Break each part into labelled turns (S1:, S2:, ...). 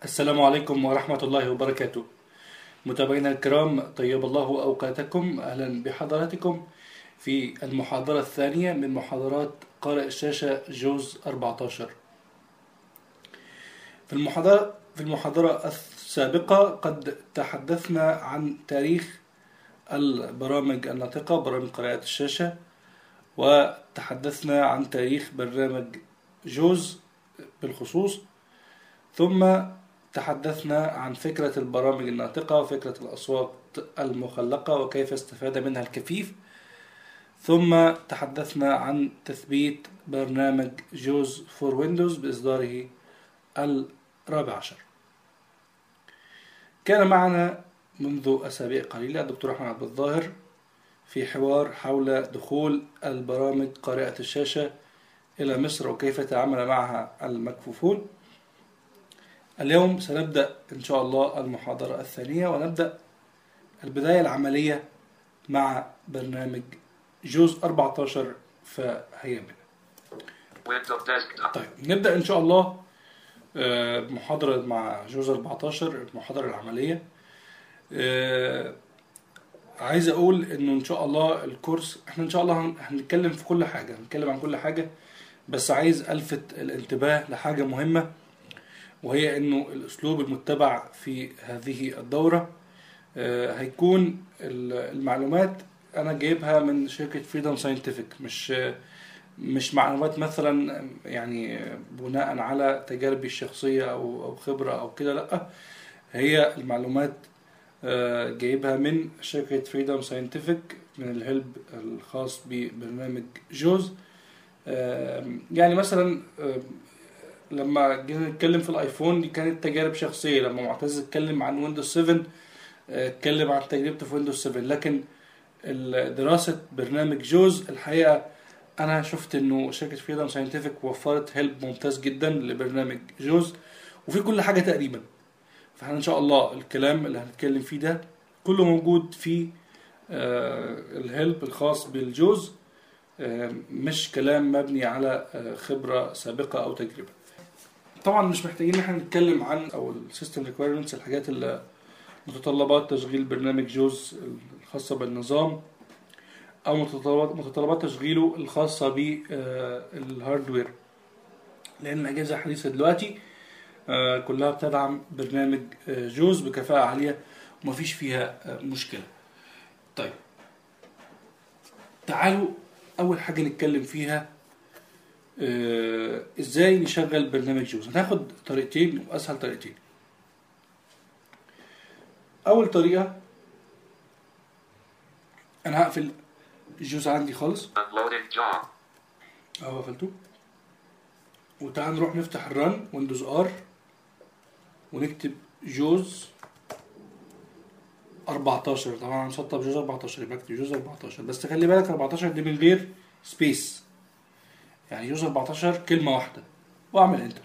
S1: السلام عليكم ورحمة الله وبركاته متابعينا الكرام طيب الله أوقاتكم أهلا بحضراتكم في المحاضرة الثانية من محاضرات قارئ الشاشة جوز 14 في المحاضرة في المحاضرة السابقة قد تحدثنا عن تاريخ البرامج الناطقة برامج قراءة الشاشة وتحدثنا عن تاريخ برنامج جوز بالخصوص ثم تحدثنا عن فكرة البرامج الناطقة وفكرة الأصوات المخلقة وكيف استفاد منها الكفيف ثم تحدثنا عن تثبيت برنامج جوز فور ويندوز بإصداره الرابع عشر كان معنا منذ أسابيع قليلة الدكتور أحمد عبد الظاهر في حوار حول دخول البرامج قارئة الشاشة إلى مصر وكيف تعامل معها المكفوفون اليوم سنبدأ إن شاء الله المحاضرة الثانية ونبدأ البداية العملية مع برنامج جوز 14 فهيا بنا
S2: Windows desktop.
S1: طيب نبدأ إن شاء الله آه، محاضرة مع جوز 14 المحاضرة العملية آه، عايز أقول إنه إن شاء الله الكورس إحنا إن شاء الله هن- هنتكلم في كل حاجة هنتكلم عن كل حاجة بس عايز ألفت الانتباه لحاجة مهمة وهي إنه الأسلوب المتبع في هذه الدورة آه، هيكون ال- المعلومات أنا جايبها من شركة فريدم ساينتفك مش مش معلومات مثلا يعني بناء على تجاربي الشخصية أو أو خبرة أو كده لأ هي المعلومات آه، جايبها من شركة فريدم ساينتفك من الهلب الخاص ببرنامج جوز آم، يعني مثلا آم، لما جينا نتكلم في الايفون دي كانت تجارب شخصيه لما معتز اتكلم عن ويندوز 7 آه، اتكلم عن تجربته في ويندوز 7 لكن ال- دراسه برنامج جوز الحقيقه انا شفت انه شركه فريدم ساينتفك وفرت هيلب ممتاز جدا لبرنامج جوز وفي كل حاجه تقريبا فاحنا ان شاء الله الكلام اللي هنتكلم فيه ده كله موجود في آه، الهيلب الخاص بالجوز آه، مش كلام مبني على آه، خبرة سابقة أو تجربة طبعا مش محتاجين ان احنا نتكلم عن او السيستم ريكويرمنتس الحاجات اللي متطلبات تشغيل برنامج جوز الخاصة بالنظام او متطلبات متطلبات تشغيله الخاصة بالهاردوير لان الاجهزة الحديثة دلوقتي آه، كلها بتدعم برنامج آه، جوز بكفاءة عالية ومفيش فيها آه، مشكلة طيب تعالوا اول حاجه نتكلم فيها آه، ازاي نشغل برنامج جوز هناخد طريقتين واسهل طريقتين اول طريقه انا هقفل الجوز عندي خالص
S2: Unloading job.
S1: اهو قفلته وتعال نروح نفتح الرن ويندوز ار ونكتب جوز 14 طبعا هنسطب جوز 14 يبقى اكتب جوز 14 بس خلي بالك 14 دي من غير سبيس يعني جوز 14 كلمة واحدة واعمل انتر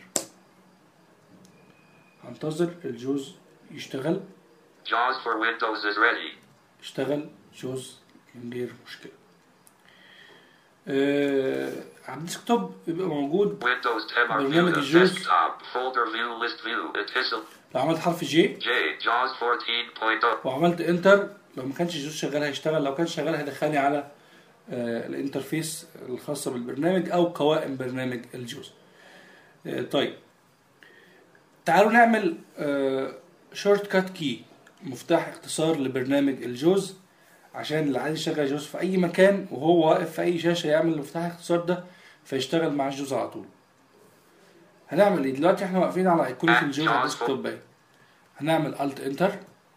S1: هنتظر الجوز يشتغل
S2: JAWS for Windows is ready.
S1: اشتغل جوز من غير مشكلة آه على الديسكتوب بيبقى موجود
S2: Windows 10 are
S1: برنامج
S2: viewed as
S1: الجوز.
S2: desktop. Folder view list view. Epistle.
S1: لو عملت حرف جي
S2: J. JAWS 14.0.
S1: وعملت انتر لو ما كانش الجوز شغال هيشتغل لو كان شغال هيدخلني على آه، الانترفيس الخاصة بالبرنامج او قوائم برنامج الجوز آه، طيب تعالوا نعمل شورت كات كي مفتاح اختصار لبرنامج الجوز عشان اللي عايز يشغل جوز في اي مكان وهو واقف في اي شاشة يعمل المفتاح الاختصار ده فيشتغل مع الجوز على طول هنعمل ايه دلوقتي احنا واقفين على ايقونة الجوز على الديسكتوب باين هنعمل الت انتر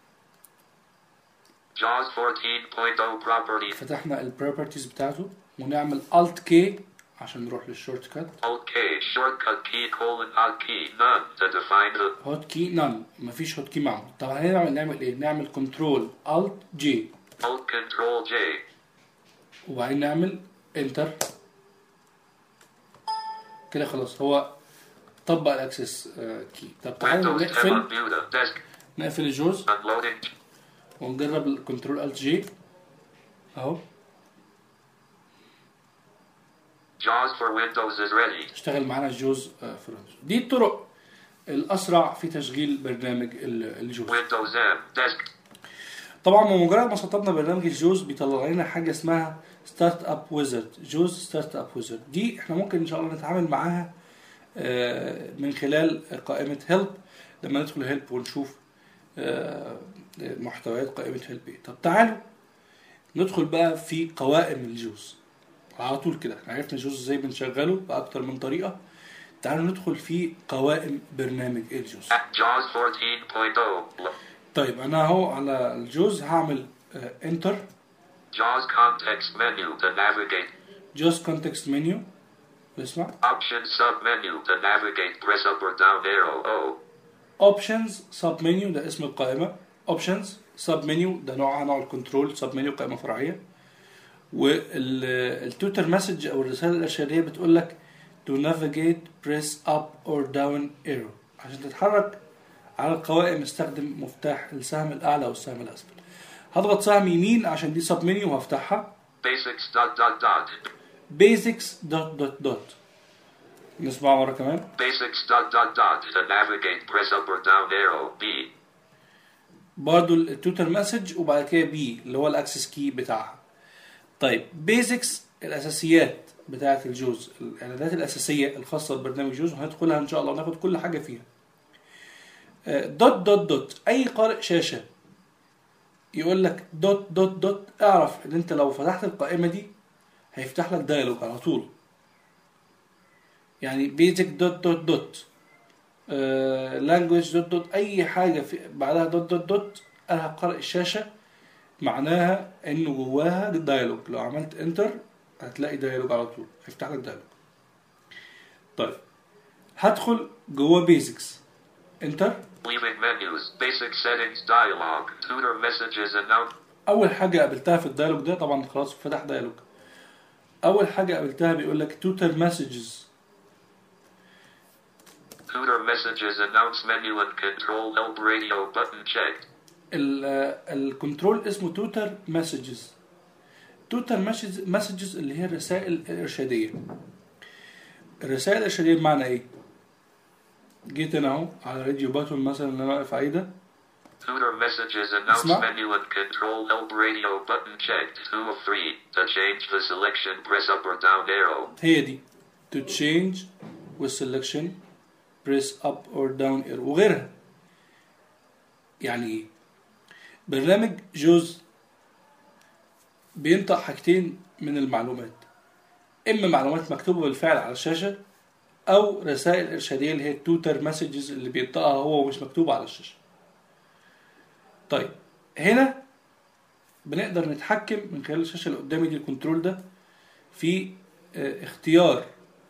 S2: JAWS 14.0 properties.
S1: فتحنا البروبرتيز بتاعته ونعمل الت كي عشان نروح للشورت كات
S2: Alt K. Shortcut key colon alt key. None to define the
S1: هوت كي نان مفيش هوت كي معمول طب هنعمل نعمل ايه نعمل كنترول الت جي
S2: Alt Control J.
S1: وبعدين نعمل انتر كده خلاص هو طبق الاكسس كي طب تعالوا
S2: Windows 10
S1: نقفل
S2: view the desk.
S1: نقفل الجوز
S2: Unloading.
S1: ونجرب الكنترول الت جي اهو
S2: JAWS for Windows is ready.
S1: اشتغل معانا الجوز آه، فرونت دي الطرق الاسرع في تشغيل برنامج ال- الجوز
S2: Windows M. Desk.
S1: طبعا بمجرد ما سطبنا برنامج الجوز بيطلع لنا حاجه اسمها ستارت اب ويزرد جوز ستارت اب ويزرد دي احنا ممكن ان شاء الله نتعامل معاها آه، من خلال قائمه هيلب لما ندخل هيلب ونشوف آه، محتويات قائمه هيلب ايه طب تعالوا ندخل بقى في قوائم الجوز على طول كده احنا عرفنا الجوز ازاي بنشغله باكتر من طريقه تعالوا ندخل في قوائم برنامج الجوز
S2: JAWS 14.0. L-
S1: طيب انا اهو على الجوز هعمل انتر
S2: JAWS context menu to navigate.
S1: جوز كونتكست منيو اسمع
S2: Options submenu to navigate. Press up or down arrow. O.
S1: اوبشنز سب منيو ده اسم القائمه اوبشنز سب منيو ده نوعها نوع الكنترول سب منيو قائمه فرعيه والتوتر مسج او الرساله الارشاديه بتقول لك to navigate press up or down arrow عشان تتحرك على القوائم استخدم مفتاح السهم الاعلى والسهم الاسفل هضغط سهم يمين عشان دي سب منيو وهفتحها
S2: Basics dot dot dot.
S1: basics دوت دوت دوت نسمعها مره كمان
S2: Basics dot dot dot. To navigate. Press up or down arrow. B.
S1: برضو التوتر مسج وبعد كده بي اللي هو الاكسس كي بتاعها طيب بيزكس الاساسيات بتاعه الجوز الاعدادات الاساسيه الخاصه ببرنامج جوز وهندخلها ان شاء الله وناخد كل حاجه فيها آه، دوت دوت دوت اي قارئ شاشه يقول لك دوت دوت دوت اعرف ان انت لو فتحت القائمه دي هيفتح لك دايلوج على طول يعني بيزك دوت دوت دوت لانجوج دوت دوت اي حاجه في بعدها دوت دوت دوت انا قارئ الشاشه معناها انه جواها دايلوج لو عملت انتر هتلاقي دايلوج على طول هيفتح لك دايلوج طيب هدخل جوه بيزكس انتر
S2: Leaving menus. Basic settings dialog. Tutor messages announce.
S1: اول حاجه قابلتها في الدايلوج ده طبعا خلاص فتح دايلوج اول حاجه قابلتها بيقول لك توتر مسجز
S2: Tutor messages announce menu and control help radio button checked.
S1: الكنترول اسمه توتر مسجز توتر مسجز اللي هي الرسائل الارشاديه الرسائل الارشاديه بمعنى ايه جيت انا اهو على راديو باتون مثلا اللي انا واقف عليه ده
S2: Tutor messages announce
S1: Smart.
S2: menu and control help radio button checked. 2 of 3. To change the selection, press up or down arrow.
S1: هي دي to change والسelection press up or down arrow وغيرها يعني ايه برنامج جوز بينطق حاجتين من المعلومات اما معلومات مكتوبه بالفعل على الشاشه او رسائل ارشاديه اللي هي التوتر مسجز اللي بينطقها هو ومش مكتوبه على الشاشه طيب هنا بنقدر نتحكم من خلال الشاشه اللي قدامي دي الكنترول ده في آه، اختيار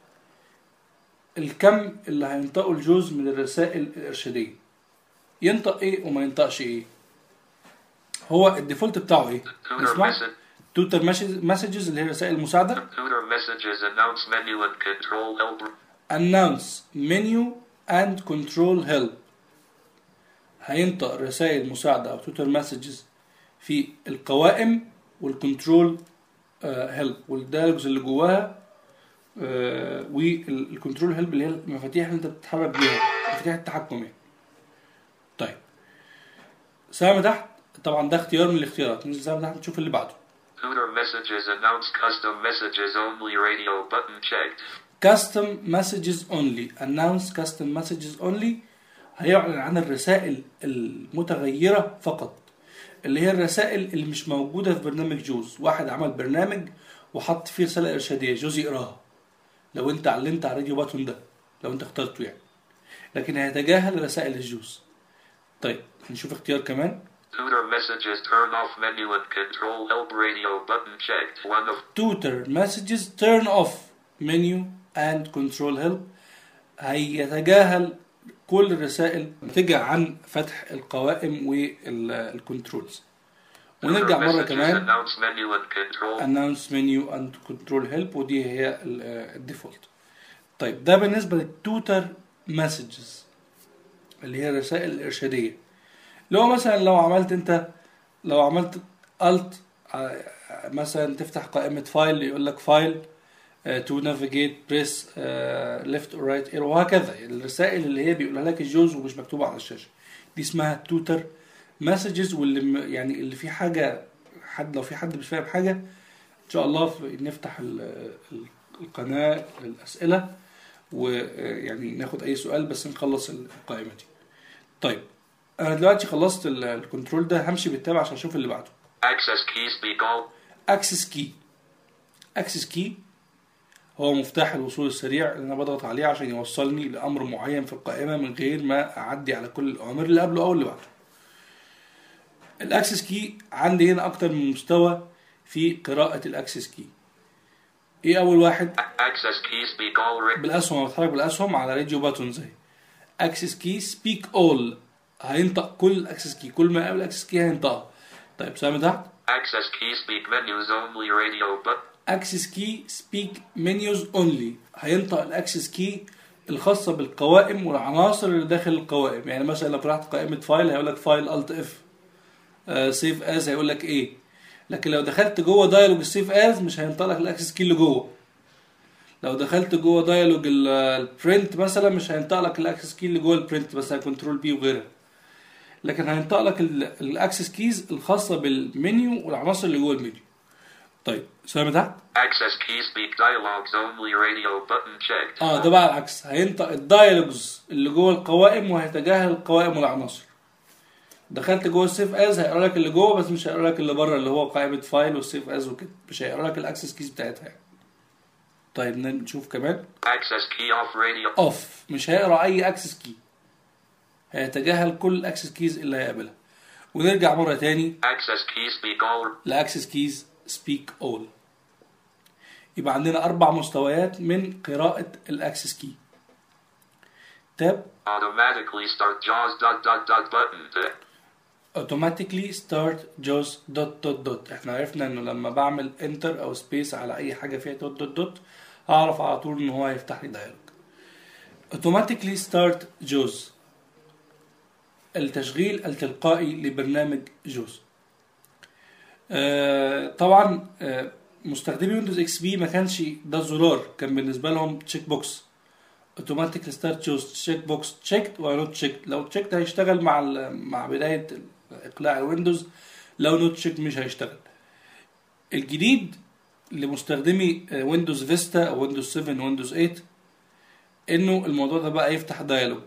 S1: الكم اللي هينطقه الجوز من الرسائل الإرشادية ينطق ايه وما ينطقش ايه هو الديفولت بتاعه ايه
S2: Tutor
S1: اسمع
S2: message.
S1: توتر مسجز اللي هي رسائل المساعدة
S2: Tutor messages announce menu and control help.
S1: announce menu and control help هينطق رسائل مساعدة أو توتر مسجز في القوائم والكنترول هيلب والدايلوجز اللي جواها والكنترول هيلب اللي هي المفاتيح اللي انت بتتحرك بيها مفاتيح التحكم يعني طيب سهم تحت طبعا ده اختيار من الاختيارات ننزل سهم تحت نشوف اللي بعده
S2: Tutor messages announce custom messages only radio button checked.
S1: custom messages only announce custom messages only هيعلن عن الرسائل المتغيرة فقط اللي هي الرسائل اللي مش موجودة في برنامج جوز واحد عمل برنامج وحط فيه رسالة إرشادية جوز يقراها لو انت علمت على راديو باتون ده لو انت اخترته يعني لكن هيتجاهل رسائل الجوز طيب هنشوف اختيار كمان
S2: Tutor messages turn off menu and control help radio button checked. One of
S1: tutor messages turn off menu and control help هيتجاهل كل الرسائل ناتجة عن فتح القوائم والكنترولز ونرجع
S2: Tutor
S1: مرة
S2: messages
S1: كمان
S2: announce menu and control.
S1: announce menu and control help ودي هي ال- الديفولت طيب ده بالنسبة للتوتر مسجز اللي هي الرسائل الإرشادية لو مثلا لو عملت انت لو عملت الت مثلا تفتح قائمة فايل يقول لك فايل تو نافيجيت بريس ليفت اور رايت ايرو وهكذا الرسائل اللي هي بيقولها لك الجوز ومش مكتوبه على الشاشه دي اسمها توتر مسجز واللي م- يعني اللي في حاجه حد لو في حد مش فاهم حاجه ان شاء الله في- نفتح ال- ال- القناه للاسئله ويعني ناخد اي سؤال بس نخلص القائمه دي طيب انا دلوقتي خلصت ال- الكنترول ده همشي بالتابع عشان اشوف اللي بعده
S2: Access key speak all.
S1: اكسس كي اكسس كي هو مفتاح الوصول السريع اللي انا بضغط عليه عشان يوصلني لامر معين في القائمه من غير ما اعدي على كل الاوامر اللي قبله او اللي بعده الاكسس كي عندي هنا اكتر من مستوى في قراءه الاكسس كي ايه اول واحد
S2: Access key speak all. Ra-
S1: بالاسهم أنا بتحرك بالاسهم على راديو باتونز اهي اكسس كي سبيك اول هينطق كل الاكسس كي كل ما يقابل اكسس كي هينطقها طيب سامي تحت
S2: Access key speak menus only radio but
S1: اكسس كي سبيك منيوز اونلي هينطق الاكسس كي الخاصه بالقوائم والعناصر اللي داخل القوائم يعني مثلا لو فتحت قائمه فايل هيقول لك فايل الت اف سيف از هيقول لك ايه لكن لو دخلت جوه دايلوج السيف از مش هينطق لك الاكسس كي اللي جوه لو دخلت جوه دايلوج البرنت مثلا مش هينطق لك الاكسس كي اللي جوه البرنت بس كنترول بي وغيرها لكن هينطق لك الاكسس كيز الخاصه بالمنيو والعناصر اللي جوه المنيو طيب سامع تحت
S2: access key speak dialogues only radio button checked.
S1: اه ده بقى العكس هينطق الدايلوجز اللي جوه القوائم وهيتجاهل القوائم والعناصر دخلت جوه السيف از هيقرا لك اللي جوه بس مش هيقرا لك اللي بره اللي هو قائمه فايل والسيف از وكده مش هيقرا لك الاكسس كيز بتاعتها يعني. طيب نشوف كمان
S2: Access key off radio.
S1: اوف مش هيقرا اي اكسس كي هيتجاهل كل الاكسس كيز اللي هيقابلها ونرجع مره تاني
S2: Access key speak all.
S1: لاكسس كيز سبيك اول يبقى عندنا اربع مستويات من قراءه الاكسس كي تاب
S2: Automatically start JAWS dot dot dot button. The
S1: automatically start JAWS dot dot dot احنا عرفنا انه لما بعمل انتر او سبيس على اي حاجه فيها دوت دوت دوت هعرف على طول ان هو هيفتح لي دايلوج automatically start JAWS التشغيل التلقائي لبرنامج جوز آه طبعا آه مستخدمي ويندوز اكس بي ما كانش ده الزرار كان بالنسبه لهم تشيك بوكس اوتوماتيك ستارت جوز تشيك بوكس تشيكت ونوت تشيكت لو تشيكت هيشتغل مع ال- مع بدايه اقلاع الويندوز لو نوت تشيكت مش هيشتغل الجديد لمستخدمي آه، ويندوز فيستا او ويندوز 7 ويندوز 8 انه الموضوع ده بقى يفتح دايلوج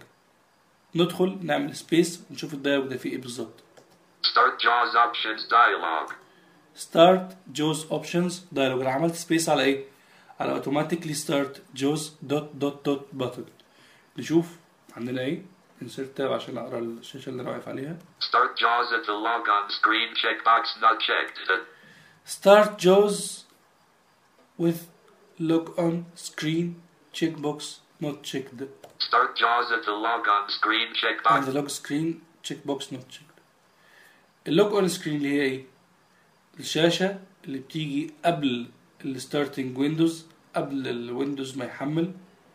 S1: ندخل نعمل سبيس ونشوف الدايلوج ده فيه ايه بالظبط
S2: start JAWS options dialog.
S1: ستارت جوز اوبشنز دايلوج انا عملت سبيس على ايه على اوتوماتيكلي ستارت جوز دوت دوت دوت باتن نشوف عندنا ايه انسرت تاب عشان اقرا الشاشه اللي انا واقف عليها
S2: Start JAWS at the logon screen checkbox not checked. The
S1: ستارت جوز with log on screen checkbox not checked
S2: start JAWS at the logon screen
S1: on
S2: checkbox.
S1: the log screen checkbox not checked اللوج اون سكرين اللي هي ايه الشاشه اللي بتيجي قبل الستارتنج ويندوز قبل الويندوز ما يحمل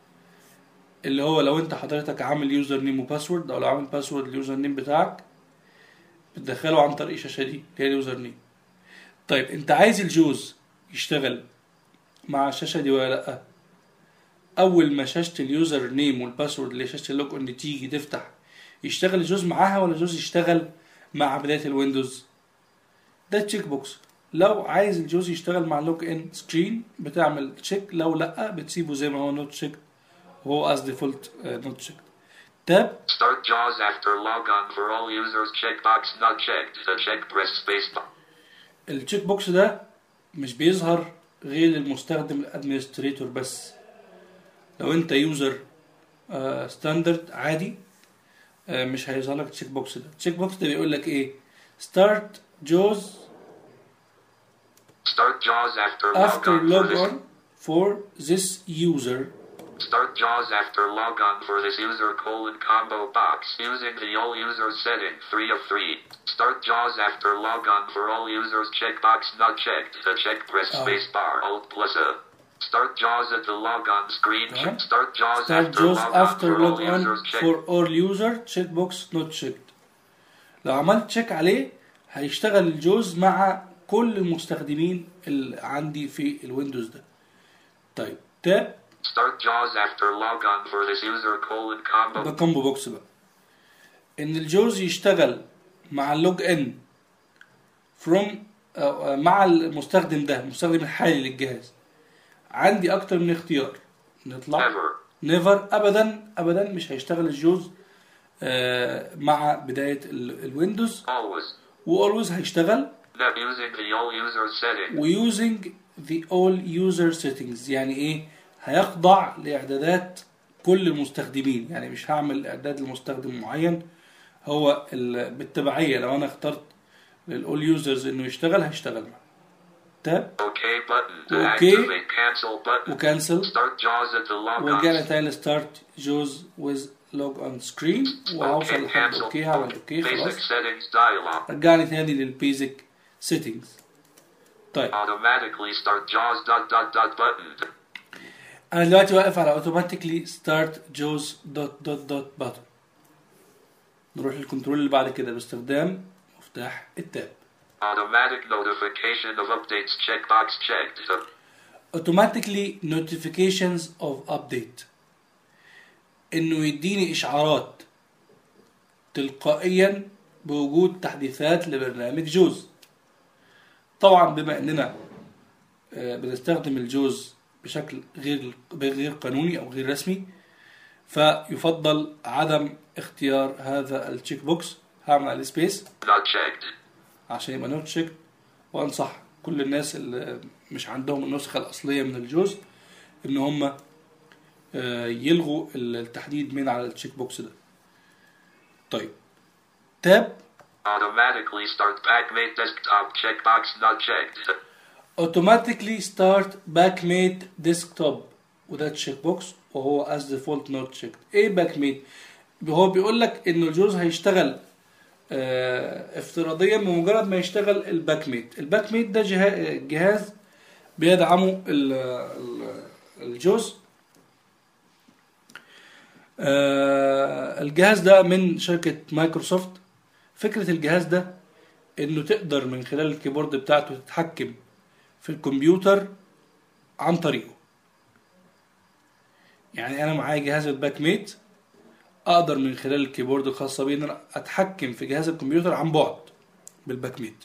S1: اللي هو لو انت حضرتك عامل يوزر نيم وباسورد او لو عامل باسورد اليوزر نيم بتاعك بتدخله عن طريق الشاشه دي اللي هي اليوزر نيم طيب انت عايز الجوز يشتغل مع الشاشه دي ولا لا اول ما شاشه اليوزر نيم والباسورد اللي هي شاشه اللوج اون دي تيجي تفتح يشتغل الجوز معاها ولا الجوز يشتغل مع بدايه الويندوز ده تشيك بوكس لو عايز الجوز يشتغل مع اللوج ان سكرين بتعمل تشيك لو لا بتسيبه زي ما هو نوت تشيك وهو از ديفولت نوت تشيك تاب
S2: Start JAWS after logon for all users checkbox not checked. The check press spacebar.
S1: التشيك بوكس ده مش بيظهر غير للمستخدم الادمنستريتور بس لو انت يوزر ستاندرد عادي آه، مش هيظهر لك التشيك بوكس ده التشيك بوكس ده بيقول لك ايه ستارت جوز
S2: Start JAWS after
S1: after
S2: logon for
S1: log
S2: this.
S1: on for this user
S2: Start JAWS after logon for this user colon combo box using the all users setting 3 of 3. Start JAWS after logon for all users checkbox not checked. The check press
S1: Oh.
S2: spacebar alt plus a. Start JAWS at the logon screen.
S1: تمام.
S2: Start JAWS
S1: start
S2: after
S1: JAWS
S2: logon
S1: after
S2: for all
S1: log on
S2: users check.
S1: for all user check box not checked لو عملت تشيك عليه هيشتغل الجوز مع كل المستخدمين اللي عندي في الويندوز ده طيب تاب
S2: Start JAWS after logon for this user colon combo.
S1: ده كومبو بوكس بقى ان الجوز يشتغل مع اللوج ان فروم مع المستخدم ده المستخدم الحالي للجهاز عندي اكتر من اختيار نطلع
S2: Never.
S1: نيفر ابدا ابدا مش هيشتغل الجوز آه، مع بدايه ال- الويندوز
S2: Always.
S1: واولويز هيشتغل
S2: Not using the all user setting.
S1: ويوزنج ذا اول يوزر سيتنجز يعني ايه هيخضع لاعدادات كل المستخدمين يعني مش هعمل اعداد لمستخدم معين هو ال- بالتبعيه لو انا اخترت للاول يوزرز انه يشتغل هيشتغل معاه تاب
S2: OK button to
S1: Okay.
S2: activate cancel button.
S1: وكانسل
S2: Start JAWS at the
S1: ورجعنا
S2: logon.
S1: تاني ستارت جوز ويز لوج اون سكرين وهوصل
S2: OK
S1: لحد
S2: cancel.
S1: اوكي هعمل اوكي
S2: Basic
S1: خلاص
S2: settings dialog.
S1: رجعني تاني للبيزك سيتنجز طيب
S2: Automatically start JAWS dot dot dot button.
S1: انا دلوقتي واقف على اوتوماتيكلي ستارت جوز دوت دوت دوت باتن نروح للكنترول اللي بعد كده باستخدام مفتاح التاب
S2: Automatic notification of updates checkbox checked.
S1: automatically notifications of update انه يديني اشعارات تلقائيا بوجود تحديثات لبرنامج جوز طبعا بما اننا آه، بنستخدم الجوز بشكل غير غير قانوني او غير رسمي فيفضل عدم اختيار هذا التشيك بوكس هعمل عليه سبيس
S2: Not checked.
S1: عشان يبقى نوت تشيك وانصح كل الناس اللي مش عندهم النسخه الاصليه من الجوز ان هم آه، يلغوا التحديد من على التشيك بوكس ده طيب تاب
S2: Automatically start backmate desktop checkbox not checked.
S1: اوتوماتيكلي ستارت باك ميت ديسكتوب وده تشيك بوكس وهو از ديفولت نوت تشيك ايه باك ميت هو بيقول لك ان الجوز هيشتغل آه افتراضيا بمجرد ما يشتغل الباك ميت الباك ميت ده جها- جهاز بيدعمه ال- ال- الجوز آه الجهاز ده من شركة مايكروسوفت فكرة الجهاز ده انه تقدر من خلال الكيبورد بتاعته تتحكم في الكمبيوتر عن طريقه يعني انا معايا جهاز الباك ميت اقدر من خلال الكيبورد الخاصه بي ان انا اتحكم في جهاز الكمبيوتر عن بعد بالباك ميت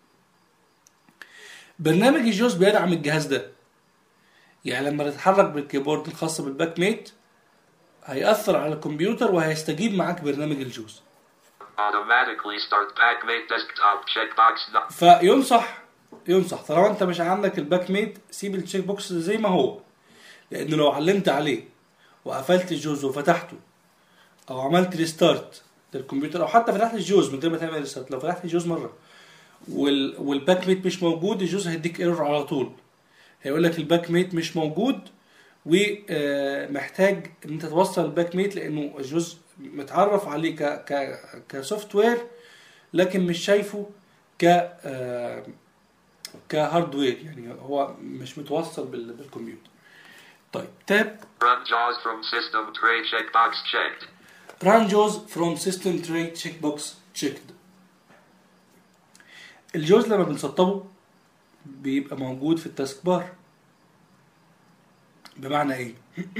S1: برنامج الجوز بيدعم الجهاز ده يعني لما تتحرك بالكيبورد الخاص بالباك ميت هيأثر على الكمبيوتر وهيستجيب معاك برنامج الجوز
S2: Automatically start backmate desktop checkbox not
S1: فينصح ينصح طالما انت مش عندك الباك ميت سيب التشيك بوكس زي ما هو لانه لو علمت عليه وقفلت الجوز وفتحته او عملت ريستارت للكمبيوتر او حتى فتحت الجوز من غير ما تعمل ريستارت لو فتحت الجوز مره وال... والباك ميت مش موجود الجوز هيديك ايرور على طول هيقول لك الباك ميت مش موجود ومحتاج ان انت توصل الباك ميت لانه الجوز متعرف عليه ك ك كسوفت وير لكن مش شايفه ك آه، كهاردوير يعني هو مش متوصل بال- بالكمبيوتر طيب تاب
S2: run JAWS from system tray checkbox checked.
S1: run JAWS from system tray checkbox checked الجوز لما بنسطبه بيبقى موجود في التاسك بار بمعنى ايه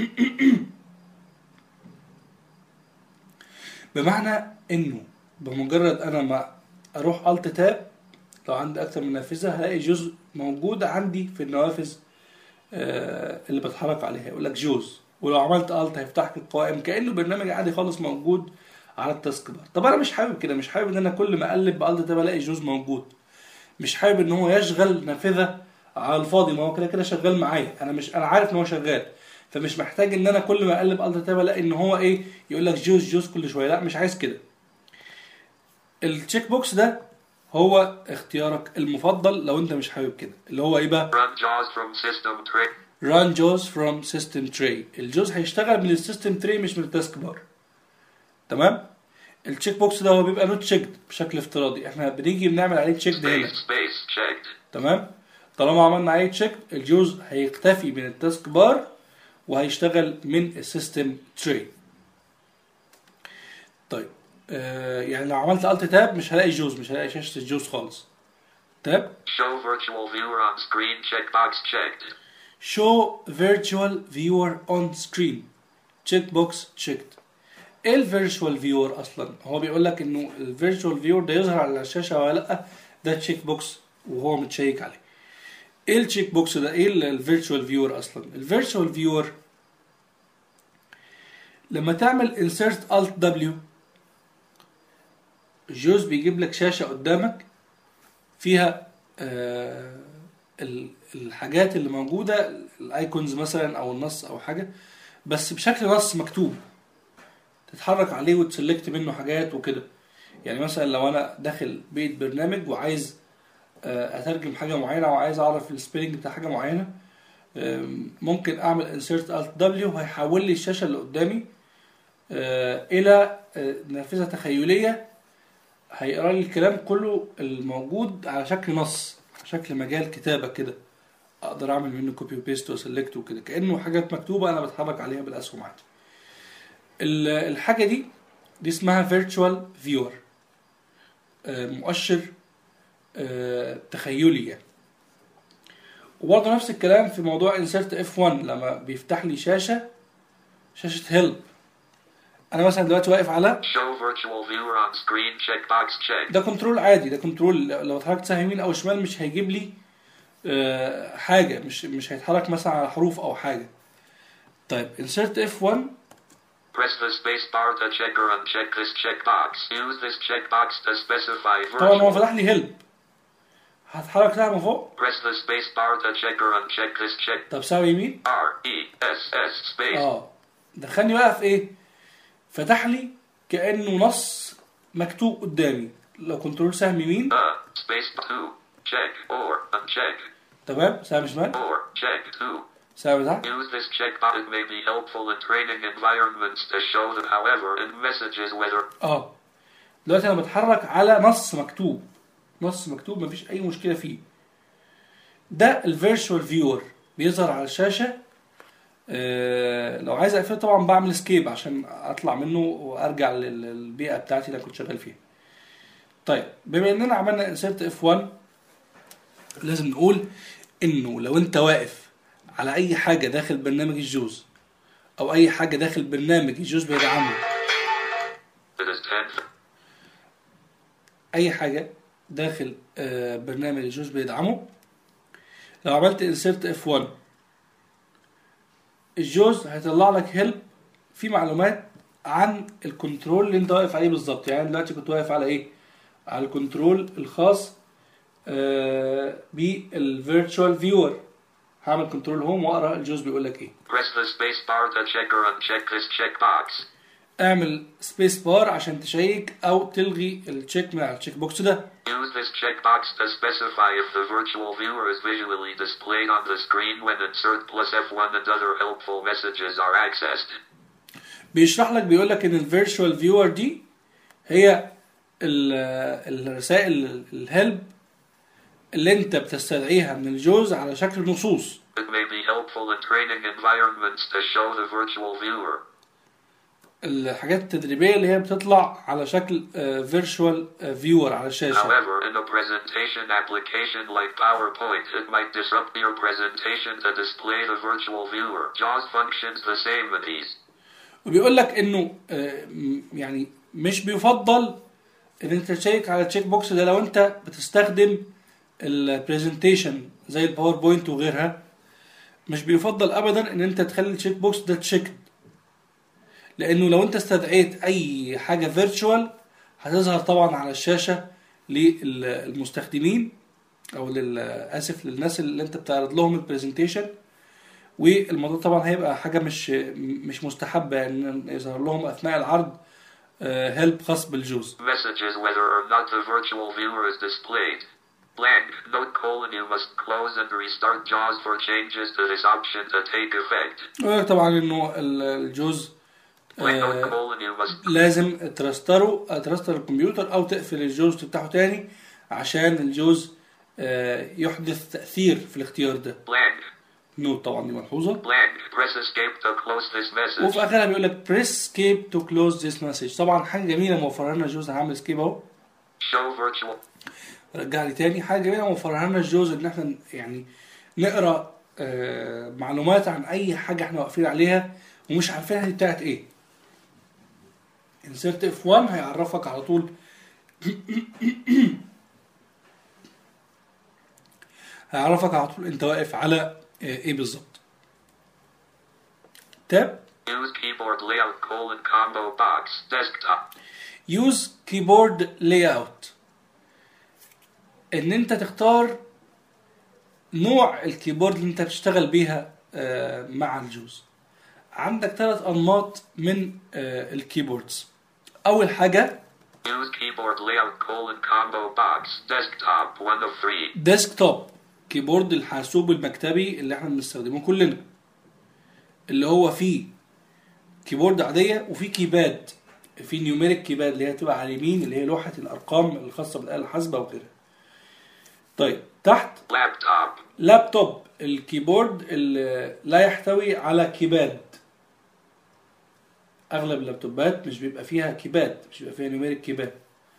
S1: بمعنى انه بمجرد انا ما اروح الت تاب لو عندي اكتر من نافذه هلاقي جزء موجود عندي في النوافذ آه، اللي بتحرك عليها يقول لك جوز ولو عملت الت هيفتح لك القوائم كانه برنامج عادي خالص موجود على التاسك بار طب انا مش حابب كده مش حابب ان انا كل ما اقلب بالت تاب الاقي جوز موجود مش حابب ان هو يشغل نافذه على الفاضي ما هو كده كده شغال معايا انا مش انا عارف ان هو شغال فمش محتاج ان انا كل ما اقلب الت تاب الاقي ان هو ايه يقول لك جوز جوز كل شويه لا مش عايز كده التشيك بوكس ده هو اختيارك المفضل لو انت مش حابب كده اللي هو ايه بقى
S2: Run JAWS from system tray.
S1: run JAWS from system tray الجوز هيشتغل من السيستم تري مش من التاسك بار تمام التشيك بوكس ده هو بيبقى نوت تشيكد بشكل افتراضي احنا بنيجي بنعمل عليه تشيك ده هنا
S2: Space space checked.
S1: تمام طالما عملنا عليه تشيك الجوز هيختفي من التاسك بار وهيشتغل من السيستم تري طيب آه يعني لو عملت الت تاب مش هلاقي جوز مش هلاقي شاشه الجوز خالص تاب
S2: Show virtual viewer on screen checkbox checked.
S1: show virtual viewer on screen check box checked ايه الفيرتشوال فيور اصلا هو بيقول لك انه الفيرتشوال فيور ده يظهر على الشاشه ولا لا ده تشيك بوكس وهو متشيك عليه ايه التشيك بوكس ده ايه الفيرتشوال فيور اصلا الفيرتشوال فيور لما تعمل insert alt w الجوز بيجيب لك شاشه قدامك فيها آه ال- الحاجات اللي موجوده الايكونز مثلا او النص او حاجه بس بشكل نص مكتوب تتحرك عليه وتسلكت منه حاجات وكده يعني مثلا لو انا داخل بيت برنامج وعايز آه، اترجم حاجه معينه او عايز اعرف السبيلنج بتاع حاجه معينه آم، ممكن اعمل insert alt w هيحول لي الشاشه اللي قدامي آه، الى آه، نافذه تخيليه هيقرا لي الكلام كله الموجود على شكل نص على شكل مجال كتابه كده اقدر اعمل منه كوبي وبيست وسلكت وكده كانه حاجات مكتوبه انا بتحرك عليها بالاسهم عادي ال- الحاجه دي دي اسمها فيرتشوال فيور مؤشر آه، تخيلي يعني وبرضه نفس الكلام في موضوع انسرت اف 1 لما بيفتح لي شاشه شاشه هيلب انا مثلا دلوقتي واقف على
S2: Show virtual viewer on screen checkbox checked.
S1: ده كنترول عادي ده كنترول لو اتحركت سهم يمين او شمال مش هيجيب لي آه، حاجه مش مش هيتحرك مثلا على حروف او حاجه طيب insert F1
S2: Press the space bar to check or uncheck this checkbox. Use this checkbox to specify
S1: طبعا هو
S2: virtual.
S1: فتح لي هيلب هتحرك لها من فوق
S2: Press the space bar to check or uncheck this check.
S1: طب سهم يمين
S2: R E S S space.
S1: اه دخلني بقى في ايه فتح لي كانه نص مكتوب قدامي لو كنترول سهم يمين
S2: Uh, space two. Check or uncheck
S1: تمام سهم شمال
S2: or check two.
S1: سهم تحت
S2: Use this checkbox. It may be helpful in training environments to show them, however, in messages whether
S1: اه دلوقتي انا بتحرك على نص مكتوب نص مكتوب مفيش اي مشكله فيه ده الفيرتشوال فيور بيظهر على الشاشه آه لو عايز اقفله طبعا بعمل سكيب عشان اطلع منه وارجع لل- للبيئه بتاعتي اللي أنا كنت شغال فيها طيب بما اننا عملنا انسيرت اف 1 لازم نقول انه لو انت واقف على اي حاجه داخل برنامج الجوز او اي حاجه داخل برنامج الجوز بيدعمه
S2: it is 10.
S1: اي حاجه داخل آه، برنامج الجوز بيدعمه لو عملت انسيرت اف 1 الجوز هيطلع لك هيلب في معلومات عن الكنترول اللي انت واقف عليه بالظبط يعني أنا دلوقتي كنت واقف على ايه على الكنترول الخاص بالفيرتشوال فيور هعمل كنترول هوم واقرا الجوز بيقول لك ايه
S2: Press the space bar to check or uncheck this checkbox.
S1: اعمل سبيس بار عشان تشيك او تلغي التشيك من على التشيك بوكس ده
S2: Use this checkbox to specify if the virtual viewer is visually displayed on the screen when insert plus F1 and other helpful messages are accessed.
S1: بيشرح لك بيقول لك ان الفيرتشوال فيور دي هي ال- الرسائل الهيلب اللي انت بتستدعيها من الجوز على شكل نصوص
S2: It may be helpful in training environments to show the virtual viewer.
S1: الحاجات التدريبيه اللي هي بتطلع على شكل فيرتشوال فيور على الشاشه
S2: However, in a presentation application like PowerPoint, it might disrupt your presentation to display the virtual viewer. JAWS functions the same with these.
S1: وبيقول لك انه آه، م- يعني مش بيفضل ان انت تشيك على التشيك بوكس ده لو انت بتستخدم البرزنتيشن زي الباوربوينت وغيرها مش بيفضل ابدا ان انت تخلي التشيك بوكس ده تشيكد لانه لو انت استدعيت اي حاجه فيرتشوال هتظهر طبعا على الشاشه للمستخدمين او لل اسف للناس اللي انت بتعرض لهم البرزنتيشن والموضوع طبعا هيبقى حاجه مش مش مستحبه ان يظهر لهم اثناء العرض هيلب خاص بالجوز
S2: Messages whether or not the virtual viewer is displayed. Blank. Note colon you must close and restart JAWS for changes to this option to take effect.
S1: ويقولك طبعا انه ال- الجوز
S2: Blank note
S1: آه،
S2: colon you must
S1: لازم ترستره ترستر الكمبيوتر او تقفل الجوز تفتحه تاني عشان الجوز آه، يحدث تاثير في الاختيار ده
S2: blank.
S1: نوت طبعا دي ملحوظه
S2: Blank. Press escape to close this message.
S1: وفي اخرها بيقول لك بريس سكيب تو كلوز ذيس مسج طبعا حاجه جميله موفرها لنا الجوز هعمل سكيب اهو
S2: Show virtual
S1: رجع لي تاني حاجه جميله موفرها لنا الجوز ان احنا يعني نقرا آه، معلومات عن اي حاجه احنا واقفين عليها ومش عارفينها دي بتاعت ايه انسرت اف 1 هيعرفك على طول هيعرفك على طول انت واقف على آه، ايه بالظبط تاب
S2: Use keyboard layout colon combo box. Desktop.
S1: يوز كيبورد لاي اوت ان انت تختار نوع الكيبورد اللي انت بتشتغل بيها آه، مع الجوز عندك ثلاث انماط من آه، الكيبوردز اول حاجه
S2: Use keyboard layout colon combo box. Desktop. One of three.
S1: ديسكتوب كيبورد الحاسوب المكتبي اللي احنا بنستخدمه كلنا اللي هو فيه كيبورد عاديه وفي كيباد في نيوميريك كيباد اللي هي تبقى على اليمين اللي هي لوحه الارقام الخاصه بالاله الحاسبه وغيرها طيب تحت
S2: Laptop.
S1: لابتوب الكيبورد اللي لا يحتوي على كيباد اغلب اللابتوبات مش بيبقى فيها كيباد مش بيبقى فيها نيوميريك كيباد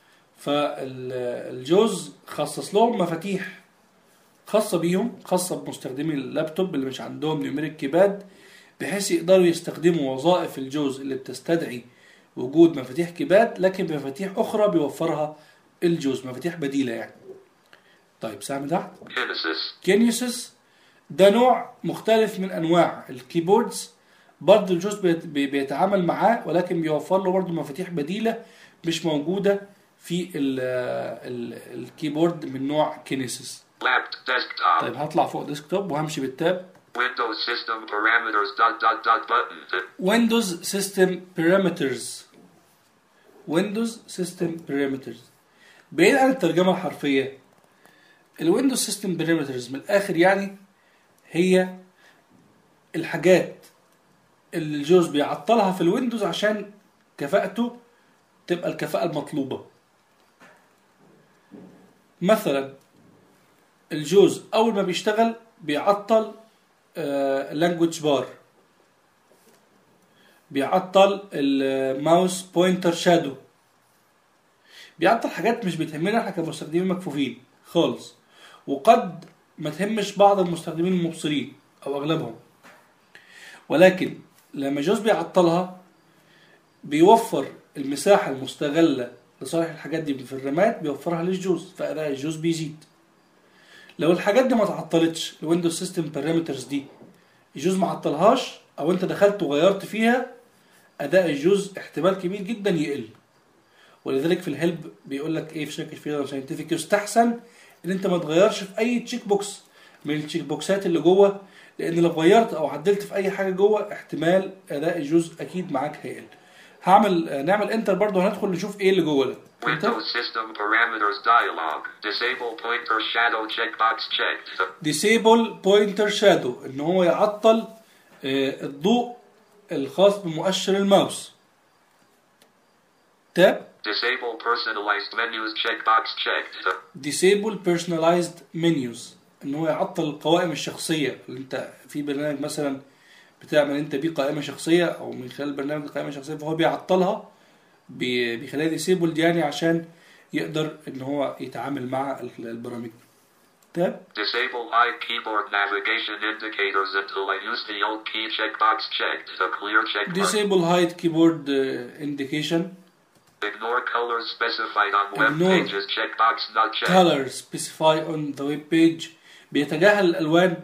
S1: فالجوز خصص لهم مفاتيح خاصة بيهم خاصة بمستخدمي اللابتوب اللي مش عندهم نيوميريك كيباد بحيث يقدروا يستخدموا وظائف الجوز اللي بتستدعي وجود مفاتيح كيباد لكن بمفاتيح أخرى بيوفرها الجوز مفاتيح بديلة يعني طيب سامي تحت
S2: Genesis.
S1: كينيوسس ده نوع مختلف من انواع الكيبوردز برضه الجوز بيت- بي- بيتعامل معاه ولكن بيوفر له برضه مفاتيح بديله مش موجوده في ال ال الكيبورد من نوع كينيسيس
S2: Lap. Desktop.
S1: طيب هطلع فوق ديسكتوب وهمشي بالتاب
S2: Windows system parameters. Dot dot dot button.
S1: ويندوز سيستم بارامترز ويندوز سيستم بارامترز بعيد عن الترجمه الحرفيه الويندوز سيستم بارامترز من الاخر يعني هي الحاجات اللي الجوز بيعطلها في الويندوز عشان كفاءته تبقى الكفاءة المطلوبة مثلا الجوز أول ما بيشتغل بيعطل اللانجوج بار بيعطل الماوس بوينتر شادو بيعطل حاجات مش بتهمنا احنا كمستخدمين مكفوفين خالص وقد ما تهمش بعض المستخدمين المبصرين او اغلبهم ولكن لما جوز بيعطلها بيوفر المساحة المستغلة لصالح الحاجات دي في الرامات بيوفرها للجوز فأداء الجوز بيزيد لو الحاجات دي ما تعطلتش الويندوز سيستم بارامترز دي الجوز ما عطلهاش او انت دخلت وغيرت فيها اداء الجوز احتمال كبير جدا يقل ولذلك في الهلب بيقول لك ايه في شركه فيلر ساينتفك يستحسن ان انت ما تغيرش في اي تشيك بوكس من التشيك بوكسات اللي جوه لان لو غيرت او عدلت في اي حاجه جوه احتمال اداء الجوز اكيد معاك هيقل هعمل آه، نعمل انتر برضه هندخل نشوف ايه اللي جوه ده انتر
S2: Windows system parameters dialog. Disable pointer shadow checkbox checked.
S1: ديسيبل بوينتر شادو ان هو يعطل آه، الضوء الخاص بمؤشر الماوس تاب
S2: Disable personalized menus checkbox checked.
S1: ديسيبل بيرسوناليزد منيوز ان هو يعطل القوائم الشخصيه اللي انت في برنامج مثلا بتعمل انت بيه قائمه شخصيه او من خلال برنامج قائمه شخصيه فهو بيعطلها بي- بيخليها ديسيبل يعني عشان يقدر ان هو يتعامل مع ال- البرامج تاب
S2: Disable hide keyboard navigation indicators until I use the old key checkbox checked. The clear check mark.
S1: disable hide keyboard uh, indication
S2: Ignore colors specified on web
S1: Ignore
S2: pages checkbox not checked.
S1: color specify on the web page بيتجاهل الالوان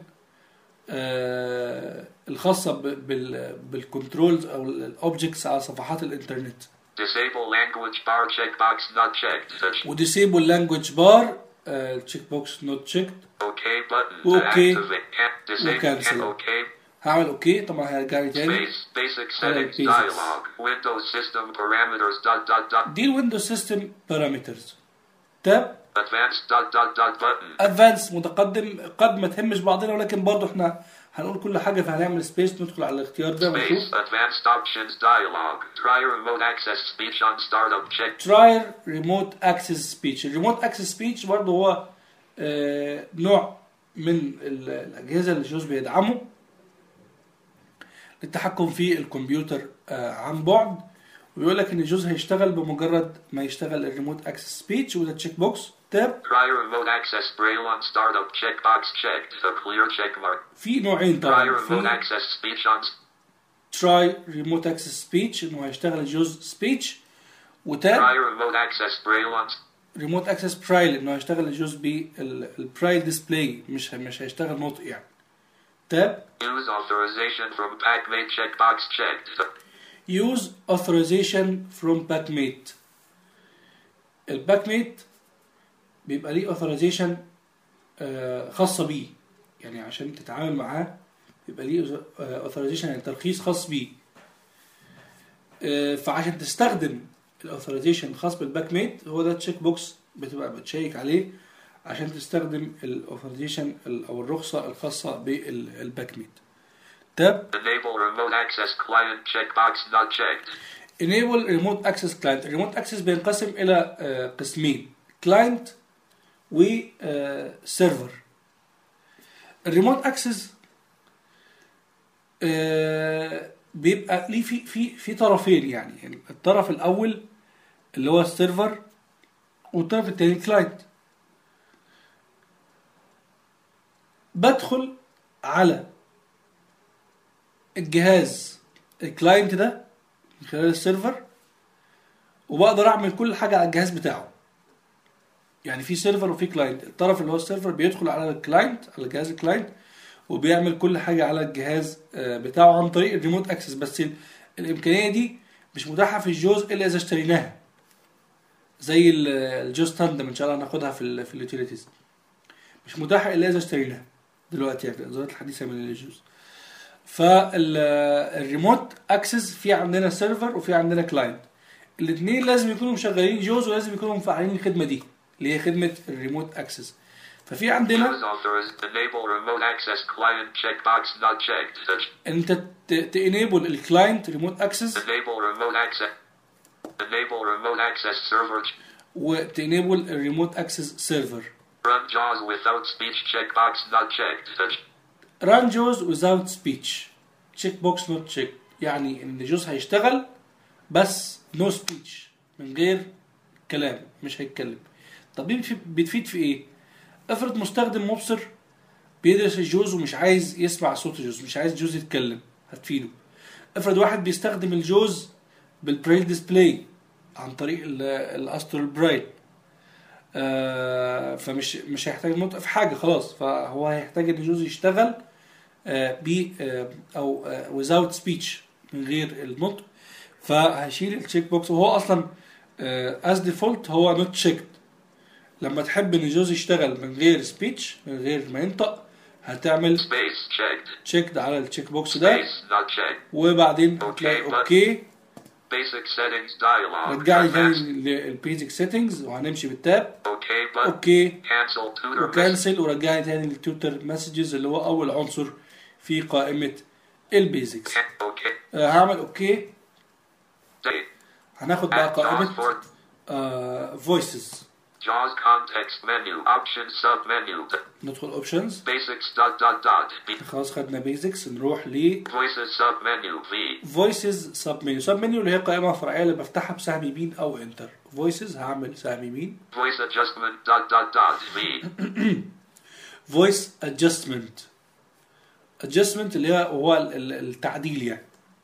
S1: آه الخاصه ب- بال بالكنترولز او الاوبجكتس على صفحات الانترنت
S2: Disable language bar checkbox not checked. The ch-
S1: وديسيبل لانجوج بار التشيك بوكس نوت تشيكد
S2: OK button
S1: Okay.
S2: to activate. Can- disable.
S1: وcancel.
S2: Can- OK.
S1: هعمل اوكي طبعا هيرجع لي تاني
S2: Space. Basic
S1: على
S2: settings
S1: basics.
S2: dialog. Windows system parameters dot dot dot.
S1: دي الويندوز سيستم بارامترز تاب
S2: Advanced dot dot dot button.
S1: ادفانس متقدم قد ما تهمش بعضنا ولكن برضه احنا هنقول كل حاجه فهنعمل سبيس ندخل على الاختيار ده ونشوف
S2: Space. Advanced options dialog. Try remote access speech on startup check.
S1: تراير ريموت اكسس سبيتش الريموت اكسس سبيتش برضه هو آه، نوع من ال- الاجهزه اللي جوز بيدعمه للتحكم في الكمبيوتر آه، عن بعد وبيقول لك ان الجوز هيشتغل بمجرد ما يشتغل الريموت اكسس سبيتش وده تشيك بوكس تاب
S2: Prior remote access braille on startup checkbox checked. The clear check mark.
S1: في نوعين
S2: Prior
S1: طبعا
S2: remote
S1: في
S2: access speech on
S1: تراي ريموت اكسس سبيتش انه هيشتغل الجوز سبيتش وتاب
S2: prior remote access braille on
S1: ريموت اكسس برايل انه هيشتغل الجوز بالبرايل ديسبلاي مش مش هيشتغل نطق يعني تاب
S2: use authorization from PackMate checkbox checked. The
S1: use authorization from backmate الباكميت بيبقى ليه authorization آه، خاصة بيه يعني عشان تتعامل معاه بيبقى ليه آه، authorization يعني ترخيص خاص بيه آه، فعشان تستخدم الاوثرايزيشن الخاص بالباكميت هو ده تشيك بوكس بتبقى بتشيك عليه عشان تستخدم الاوثرايزيشن او الرخصة الخاصة بالباكميت تاب
S2: enable remote access client checkbox not checked.
S1: enable remote access client الريموت اكسس بينقسم الى آه، قسمين كلاينت وسيرفر الريموت اكسس بيبقى ليه في في في طرفين يعني يعني الطرف الاول اللي هو السيرفر والطرف الثاني الكلاينت بدخل على الجهاز الكلاينت ده من خلال السيرفر وبقدر اعمل كل حاجه على الجهاز بتاعه يعني في سيرفر وفي كلاينت الطرف اللي هو السيرفر بيدخل على الكلاينت على جهاز الكلاينت وبيعمل كل حاجه على الجهاز آه، بتاعه عن طريق الريموت اكسس بس ال- الامكانيه دي مش متاحه في الجوز الا اذا اشتريناها زي ال- الجوز تاندم ان شاء الله هناخدها في ال في اليوتيليتيز مش متاحه الا اذا اشتريناها دلوقتي يعني في الاصدارات الحديثه من الجوز فالريموت اكسس في عندنا سيرفر وفي عندنا كلاينت الاثنين لازم يكونوا مشغلين جوز ولازم يكونوا مفعلين الخدمه دي اللي هي خدمه الريموت اكسس ففي عندنا
S2: Use authorized enable remote access client checkbox not checked. The
S1: انت تانيبل الكلاينت ريموت اكسس
S2: enable remote access. Enable remote access server.
S1: وتانيبل الريموت اكسس سيرفر
S2: Run JAWS without speech checkbox not checked. The
S1: run JAWS without speech check box not check يعني ان جوز هيشتغل بس no speech من غير كلام مش هيتكلم طب دي بتفيد- بتفيد في ايه افرض مستخدم مبصر بيدرس الجوز ومش عايز يسمع صوت الجوز مش عايز جوز يتكلم هتفيده افرض واحد بيستخدم الجوز بالبريل ديسبلاي عن طريق الاسترال برايت آه فمش مش هيحتاج نطق في حاجه خلاص فهو هيحتاج ان الجوز يشتغل آه ب آه او آه without speech من غير النطق فهيشيل التشيك بوكس وهو اصلا از ديفولت هو نوت تشيكد لما تحب ان الجوز يشتغل من غير سبيتش من غير ما ينطق هتعمل
S2: space checked.
S1: تشيكد على التشيك بوكس ده
S2: Space not checked.
S1: وبعدين
S2: أوكي،
S1: هتلاقي
S2: بس-
S1: اوكي
S2: Basic settings dialog.
S1: رجعني تاني
S2: Advanced.
S1: للبيزك سيتنجز وهنمشي بالتاب
S2: Okay button.
S1: اوكي
S2: Cancel tutor message.
S1: وكانسل ورجعني تاني للتوتر مسجز اللي هو اول عنصر في قائمه البيزكس
S2: Okay.
S1: آه، هعمل اوكي
S2: Date.
S1: هناخد بقى
S2: Add JAWS
S1: قائمه
S2: for
S1: فويسز
S2: JAWS context menu. Options submenu.
S1: ندخل اوبشنز
S2: Basics dot dot dot. B.
S1: خلاص خدنا بيزكس نروح ل
S2: Voices submenu. V.
S1: فويسز سب منيو سب منيو اللي هي قائمه فرعيه اللي بفتحها بسهم يمين او انتر فويسز هعمل سهم يمين
S2: Voice adjustment dot dot dot. V.
S1: فويس ادجستمنت ادجستمنت اللي هي هو ال- ال- التعديل يعني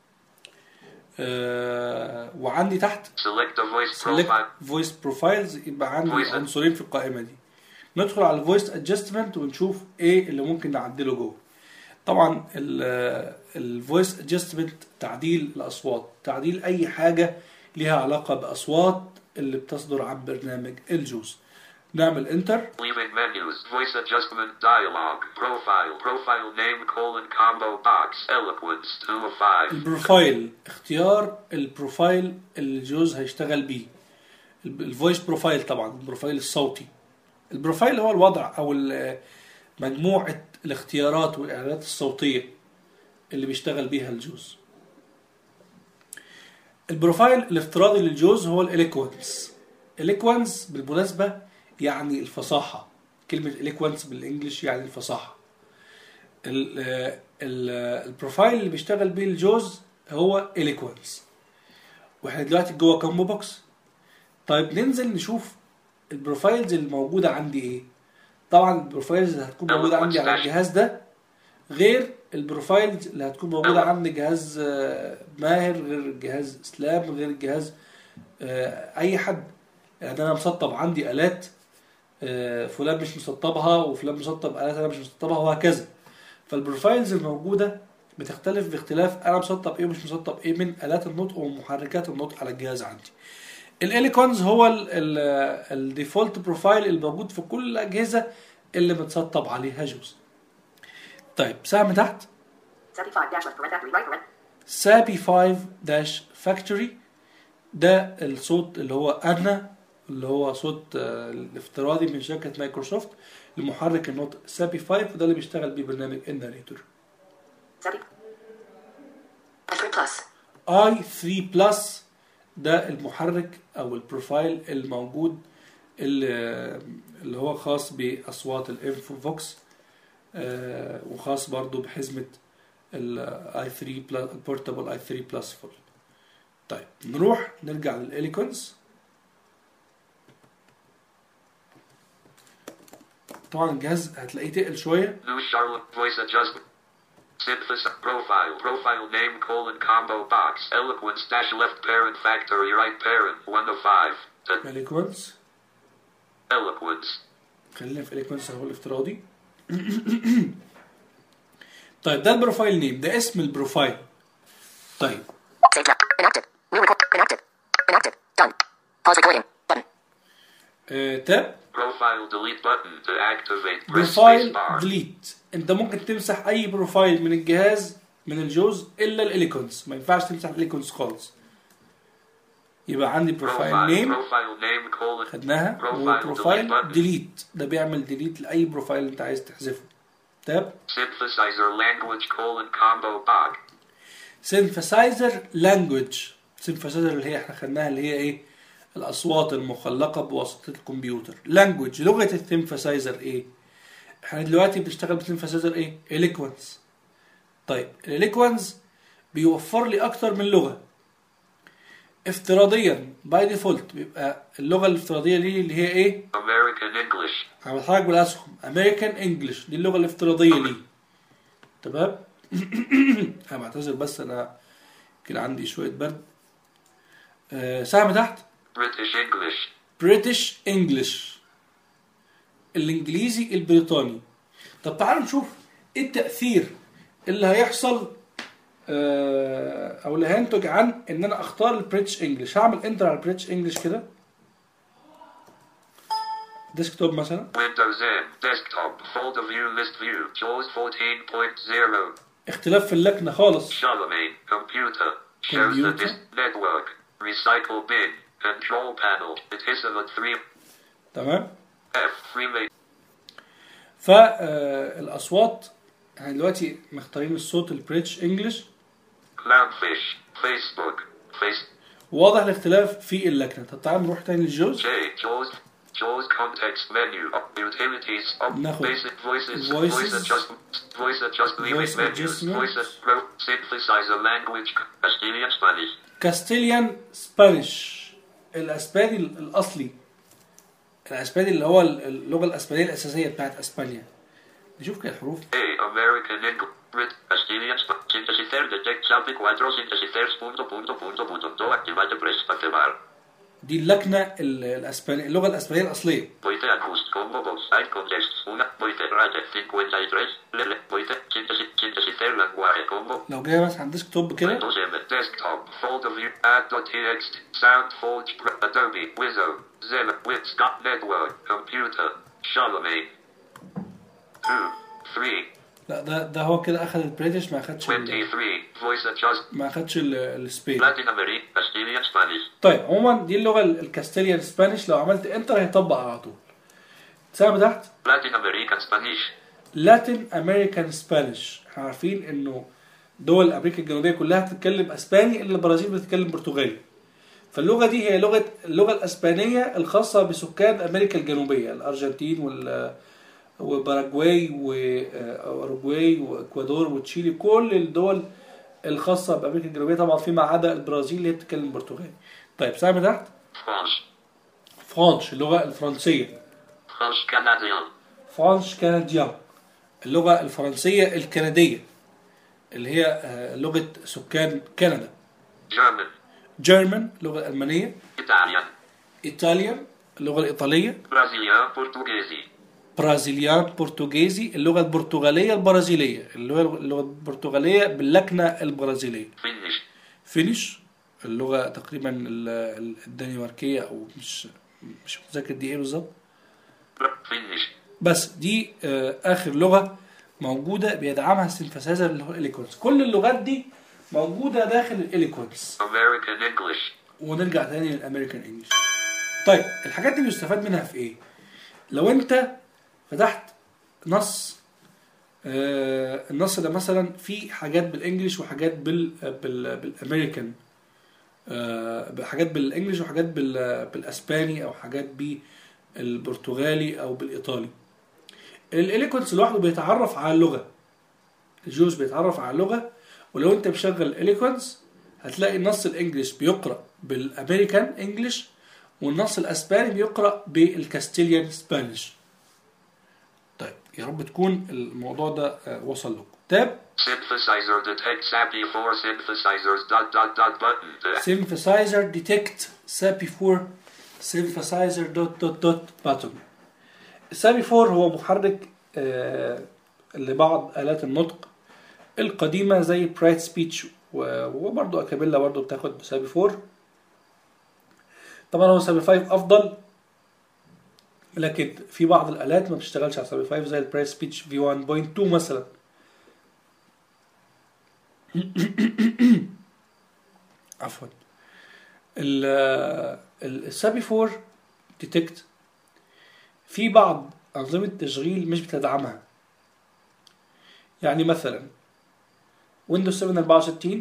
S1: آه وعندي تحت
S2: Select a voice
S1: select
S2: profile.
S1: voice profiles يبقى عندي
S2: Voice-
S1: عنصرين في القائمه دي ندخل على الفويس ادجستمنت ونشوف ايه اللي ممكن نعدله جوه طبعا الفويس ادجستمنت تعديل الاصوات تعديل اي حاجه ليها علاقه باصوات اللي بتصدر عن برنامج الجوز نعمل انتر
S2: Leaving menus. Voice adjustment dialog. Profile. Profile name colon combo box. Eloquence 2 of 5.
S1: البروفايل اختيار البروفايل اللي الجوز هيشتغل بيه الفويس بروفايل طبعا البروفايل الصوتي البروفايل هو الوضع او ال- مجموعة الاختيارات والاعدادات الصوتية اللي بيشتغل بيها الجوز البروفايل الافتراضي للجوز هو الاليكوانس اليكوانس بالمناسبة يعني الفصاحة كلمة اليكوانس بالانجلش يعني الفصاحة ال- ال- البروفايل اللي بيشتغل بيه الجوز هو اليكوانس واحنا دلوقتي جوه كومبو بوكس طيب ننزل نشوف البروفايلز اللي موجوده عندي ايه طبعا البروفايلز اللي هتكون موجوده عندي على الجهاز ده غير البروفايلز اللي هتكون موجوده عند جهاز آه، ماهر غير جهاز اسلام غير جهاز آه، اي حد يعني انا مسطب عندي الات آه، فلان مش مسطبها وفلان مسطب الات انا مش مسطبها وهكذا فالبروفايلز الموجوده بتختلف باختلاف انا مسطب ايه ومش مسطب ايه من الات النطق ومحركات النطق على الجهاز عندي الاليكونز هو الديفولت بروفايل الموجود في كل الاجهزه اللي متسطب عليها جوز طيب سهم تحت
S3: 75 dash left paren factory right paren
S1: سابي 5 داش فاكتوري ده الصوت اللي هو انا اللي هو صوت آه، الافتراضي من شركه مايكروسوفت لمحرك النطق سابي 5 وده اللي بيشتغل بيه برنامج الناريتور
S3: 70 Enter plus
S1: اي 3 بلس ده المحرك او البروفايل الموجود اللي, اللي هو خاص باصوات الانفو فوكس آه، وخاص برضو بحزمه الاي 3 بلس البورتابل اي 3 بلس فول طيب نروح نرجع للاليكونز طبعا الجهاز هتلاقيه تقل شويه
S2: New Charlotte voice adjustment. Synthesis profile. Profile name colon combo box. Eloquence dash left parent factory right parent. One of five. The
S1: اليكونز
S2: eloquence.
S1: خلينا في اليكونز هو الافتراضي طيب ده البروفايل نيم ده اسم البروفايل طيب
S3: Save left Enacted New record Enacted Enacted Done Pause recording Button
S1: آه تاب
S2: Profile delete button to activate. Press
S1: بروفايل
S2: spacebar.
S1: ديليت انت ممكن تمسح اي بروفايل من الجهاز من الجوز الا الاليكونز ما ينفعش تمسح الاليكونز خالص يبقى عندي بروفايل
S2: Profile.
S1: نيم
S2: Profile name colon.
S1: خدناها
S2: Profile
S1: وبروفايل
S2: delete button.
S1: ديليت ده بيعمل ديليت لاي بروفايل انت عايز تحذفه تاب
S2: Synthesizer language colon combo box.
S1: سينثسايزر لانجوج سينثسايزر اللي هي احنا خدناها اللي هي ايه الاصوات المخلقه بواسطه الكمبيوتر لانجوج لغه السينثسايزر ايه احنا دلوقتي بنشتغل بسينثسايزر ايه اليكوانس طيب الاليكوانس بيوفر لي اكتر من لغه افتراضيا باي ديفولت بيبقى اللغه الافتراضيه ليه اللي هي ايه
S2: American English.
S1: انا بتحرك بالاسهم امريكان انجلش دي اللغه الافتراضيه ليه تمام انا بعتذر بس انا كده عندي شويه برد آه سهم تحت
S2: British English.
S1: بريتش انجلش الانجليزي البريطاني طب تعالوا نشوف ايه التاثير اللي هيحصل آه او اللي هينتج عن ان انا اختار البريتش انجلش هعمل انتر على البريتش انجلش كده ديسكتوب مثلا
S2: Windows N. Desktop. Folder view list view. JAWS 14.0.
S1: اختلاف في اللكنه خالص
S2: Charlemagne. Computer. Shares the
S1: Computer.
S2: disk network. Recycle bin. Control panel. It is a 3.
S1: تمام
S2: F. Freemason.
S1: فالاصوات احنا دلوقتي مختارين الصوت البريتش انجلش
S2: Clownfish. Facebook. Face.
S1: واضح الاختلاف في اللكنه طب تعال نروح تاني للجوز
S2: J. JAWS. JAWS context menu. Up utilities. Up
S1: ناخد
S2: basic voices.
S1: voices.
S2: Voice adjustment. Voice adjust limit
S1: Voice
S2: menus.
S1: adjustment.
S2: Voice ad- pro. Synthesizer language. Castilian Spanish.
S1: كاستيليان سبانيش الاسباني الاصلي الاسباني اللي هو اللغه الاسبانيه الاساسيه بتاعت اسبانيا نشوف كده الحروف
S2: A. American English. Brit. Castilian Spanish. Sintetizer detect sample cuatro sintetizers punto punto punto punto do activate press activar.
S1: دي اللكنه ال- الاسبانيه اللغه الاسبانيه الاصليه
S2: Voite acust combo box side context una. Voite rate 53. Lele. Voite synthesis synthesizer lenguaje combo.
S1: لو جاي مثلا على الديسكتوب كده
S2: Windows M. Desktop. Folder view. Add.txt. Sound Forge. Pro- Adobe. Wizzo. Zilla. Witscott Network. Computer. Charlemagne. 2. 3.
S1: لا ده ده هو كده اخذ البريتش ما اخدش ال-
S2: 23. Voice adjust.
S1: ما اخدش ال- السبين
S2: Latin America. Castilian Spanish.
S1: طيب عموما دي اللغه ال- الكاستيليان سبانيش لو عملت انتر هيطبق على طول سهم تحت
S2: Latin American Spanish.
S1: لاتين امريكان سبانيش احنا عارفين انه دول امريكا الجنوبيه كلها بتتكلم اسباني الا البرازيل بتتكلم برتغالي فاللغه دي هي لغه اللغه الاسبانيه الخاصه بسكان امريكا الجنوبيه الارجنتين وال وباراجواي واوروجواي واكوادور وتشيلي كل الدول الخاصه بامريكا الجنوبيه طبعا فيما عدا البرازيل اللي هي بتتكلم برتغالي طيب سامي تحت
S2: France.
S1: فرانش اللغه الفرنسيه
S2: France canadien.
S1: فرانش كنديان اللغه الفرنسيه الكنديه اللي هي آه، لغه سكان كندا
S2: German.
S1: جيرمان اللغه الالمانيه
S2: Italian.
S1: ايطاليان اللغه الايطاليه
S2: Brazilian Portuguese.
S1: برازيليان برتغيزي اللغه البرتغاليه البرازيليه اللغه اللغه البرتغاليه باللكنه البرازيليه
S2: Finnish.
S1: فينيش اللغه تقريبا ال- ال- الدنماركيه او مش مش متذكر دي ايه بالظبط
S2: Br- Finnish.
S1: بس دي آه، اخر لغه موجوده بيدعمها السينثسايزر اللي هو الاليكونس كل اللغات دي موجوده داخل الاليكونس
S2: American English.
S1: ونرجع تاني للامريكان انجلش طيب الحاجات دي بيستفاد منها في ايه لو انت فتحت نص آه النص ده مثلا فيه حاجات بالانجلش وحاجات بال بال بالامريكان آه حاجات بالانجلش وحاجات بال بالاسباني او حاجات بالبرتغالي او بالايطالي الاليكونس لوحده بيتعرف على اللغه الجوز بيتعرف على اللغه ولو انت مشغل الاليكونس هتلاقي النص الانجليش بيقرا بالامريكان انجليش والنص الاسباني بيقرا بالكاستيليان سبانيش طيب يا رب تكون الموضوع ده آه، وصل لكم تاب
S2: Synthesizer detects AP4 synthesizers dot dot dot button. The
S1: synthesizer detect SAPI4 synthesizer dot dot dot button السابي 4 هو محرك آه، لبعض آلات النطق القديمة زي برايت سبيتش وبرضه أكابيلا برضه بتاخد سابي 4 طبعا هو سابي 5 أفضل لكن في بعض الآلات ما بتشتغلش على سابي 5 زي البرايت سبيتش في 1.2 مثلا عفوا ال- ال- السابي 4 ديتكت في بعض أنظمة التشغيل مش بتدعمها يعني مثلا ويندوز 7 64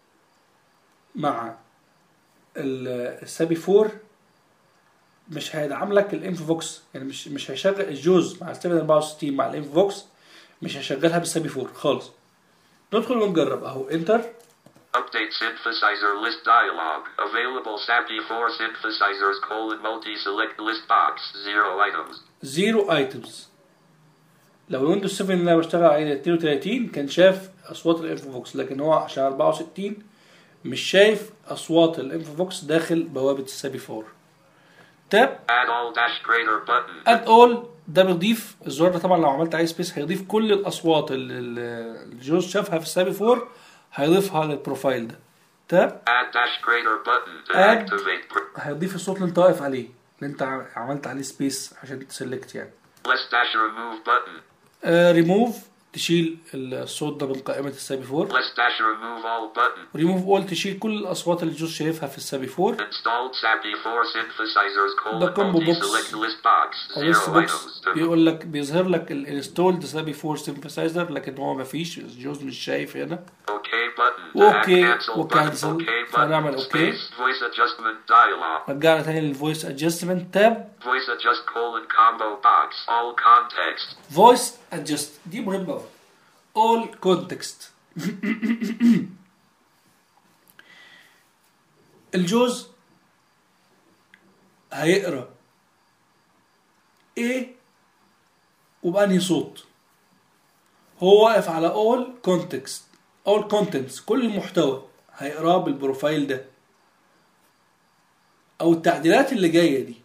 S1: مع ال- السابي 4 مش هيدعم لك الانفوكس يعني مش مش هيشغل الجوز مع ال 7 64 مع الانفوكس مش هيشغلها بالسابي 4 خالص ندخل ونجرب اهو انتر
S2: update synthesizer list dialog. Available SAPI4 synthesizers colon multi-select list box. Zero items.
S1: زيرو ايتمز لو الويندوز 7 اللي انا بشتغل عليه 32 كان شاف اصوات الانفوفوكس لكن هو عشان 64 مش شايف اصوات الانفوفوكس داخل بوابه السابي 4 تاب
S2: Add all dash greater button.
S1: اد اول ده بيضيف الزرار ده طبعا لو عملت عليه سبيس هيضيف كل الاصوات اللي اللي الجوز شافها في السابي 4 هيضيفها للبروفايل ده تاب
S2: Add dash greater button to
S1: Add-
S2: activate. pr-
S1: هيضيف الصوت اللي انت واقف عليه اللي انت ع- عملت عليه سبيس عشان تسلكت يعني
S2: Less dash remove button.
S1: ريموف تشيل الصوت ده من قائمه السابي 4
S2: Less dash remove all button.
S1: ريموف اول تشيل كل الاصوات اللي الجوز شايفها في السابي 4
S2: Installed SAPI4 synthesizers
S1: ده
S2: colon
S1: combo box.
S2: multi-select list box.
S1: او لسه
S2: Zero
S1: بوكس
S2: items.
S1: بيقول لك بيظهر لك الانستولد سابي 4 سيمفسايزر لكن هو ما فيش الجوز مش شايف هنا
S2: OK button. To
S1: Okay.
S2: add cancel
S1: وcancel.
S2: button. OK
S1: فنعمل
S2: button.
S1: OK.
S2: Space voice adjustment dialog.
S1: رجعنا تاني للفويس ادجستمنت تاب
S2: Voice adjust colon combo box. All context.
S1: فويس ادجست دي مهمه قوي اول كونتكست الجوز هيقرا ايه وبأنهي صوت هو واقف على اول كونتكست اول كونتنتس كل المحتوى هيقراه بالبروفايل ده او التعديلات اللي جايه دي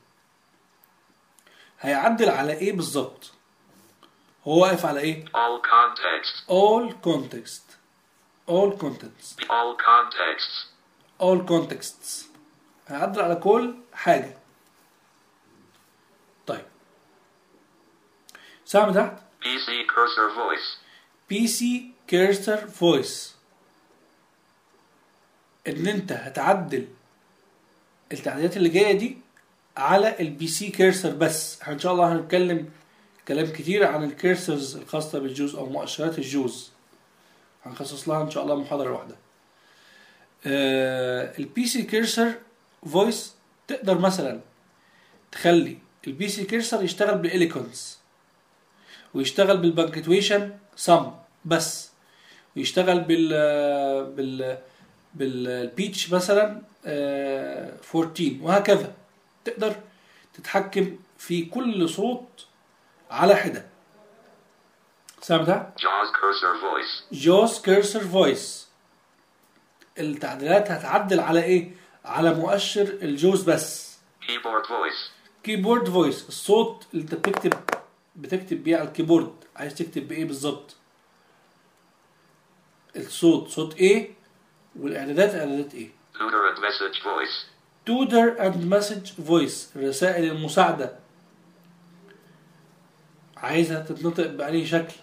S1: هيعدل على ايه بالظبط هو واقف على ايه
S2: All context.
S1: all context all contents
S2: All contexts.
S1: all contexts هيعدل على كل حاجة طيب سامع تحت
S2: PC cursor voice.
S1: PC cursor voice ان انت هتعدل التعديلات اللي جايه دي على البي سي كيرسر بس احنا ان شاء الله هنتكلم كلام كتير عن الكيرسرز الخاصه بالجوز او مؤشرات الجوز هنخصص لها ان شاء الله محاضره واحده البي سي كيرسر فويس تقدر مثلا تخلي البي سي كيرسر يشتغل بالاليكونس ويشتغل بالبنكتويشن سم بس ويشتغل بال بال بالبيتش مثلا آه، 14 وهكذا تقدر تتحكم في كل صوت على حده سامع ده؟
S2: JAWS cursor voice.
S1: جوز كيرسر فويس التعديلات هتعدل على ايه على مؤشر الجوز بس
S2: Keyboard voice.
S1: كيبورد فويس الصوت اللي انت بتكتب بتكتب بيه على الكيبورد عايز تكتب بايه بالظبط الصوت صوت ايه والاعدادات اعدادات ايه
S2: Tutor and message voice.
S1: تودر اند مسج فويس رسائل المساعدة عايزها تتنطق بأي شكل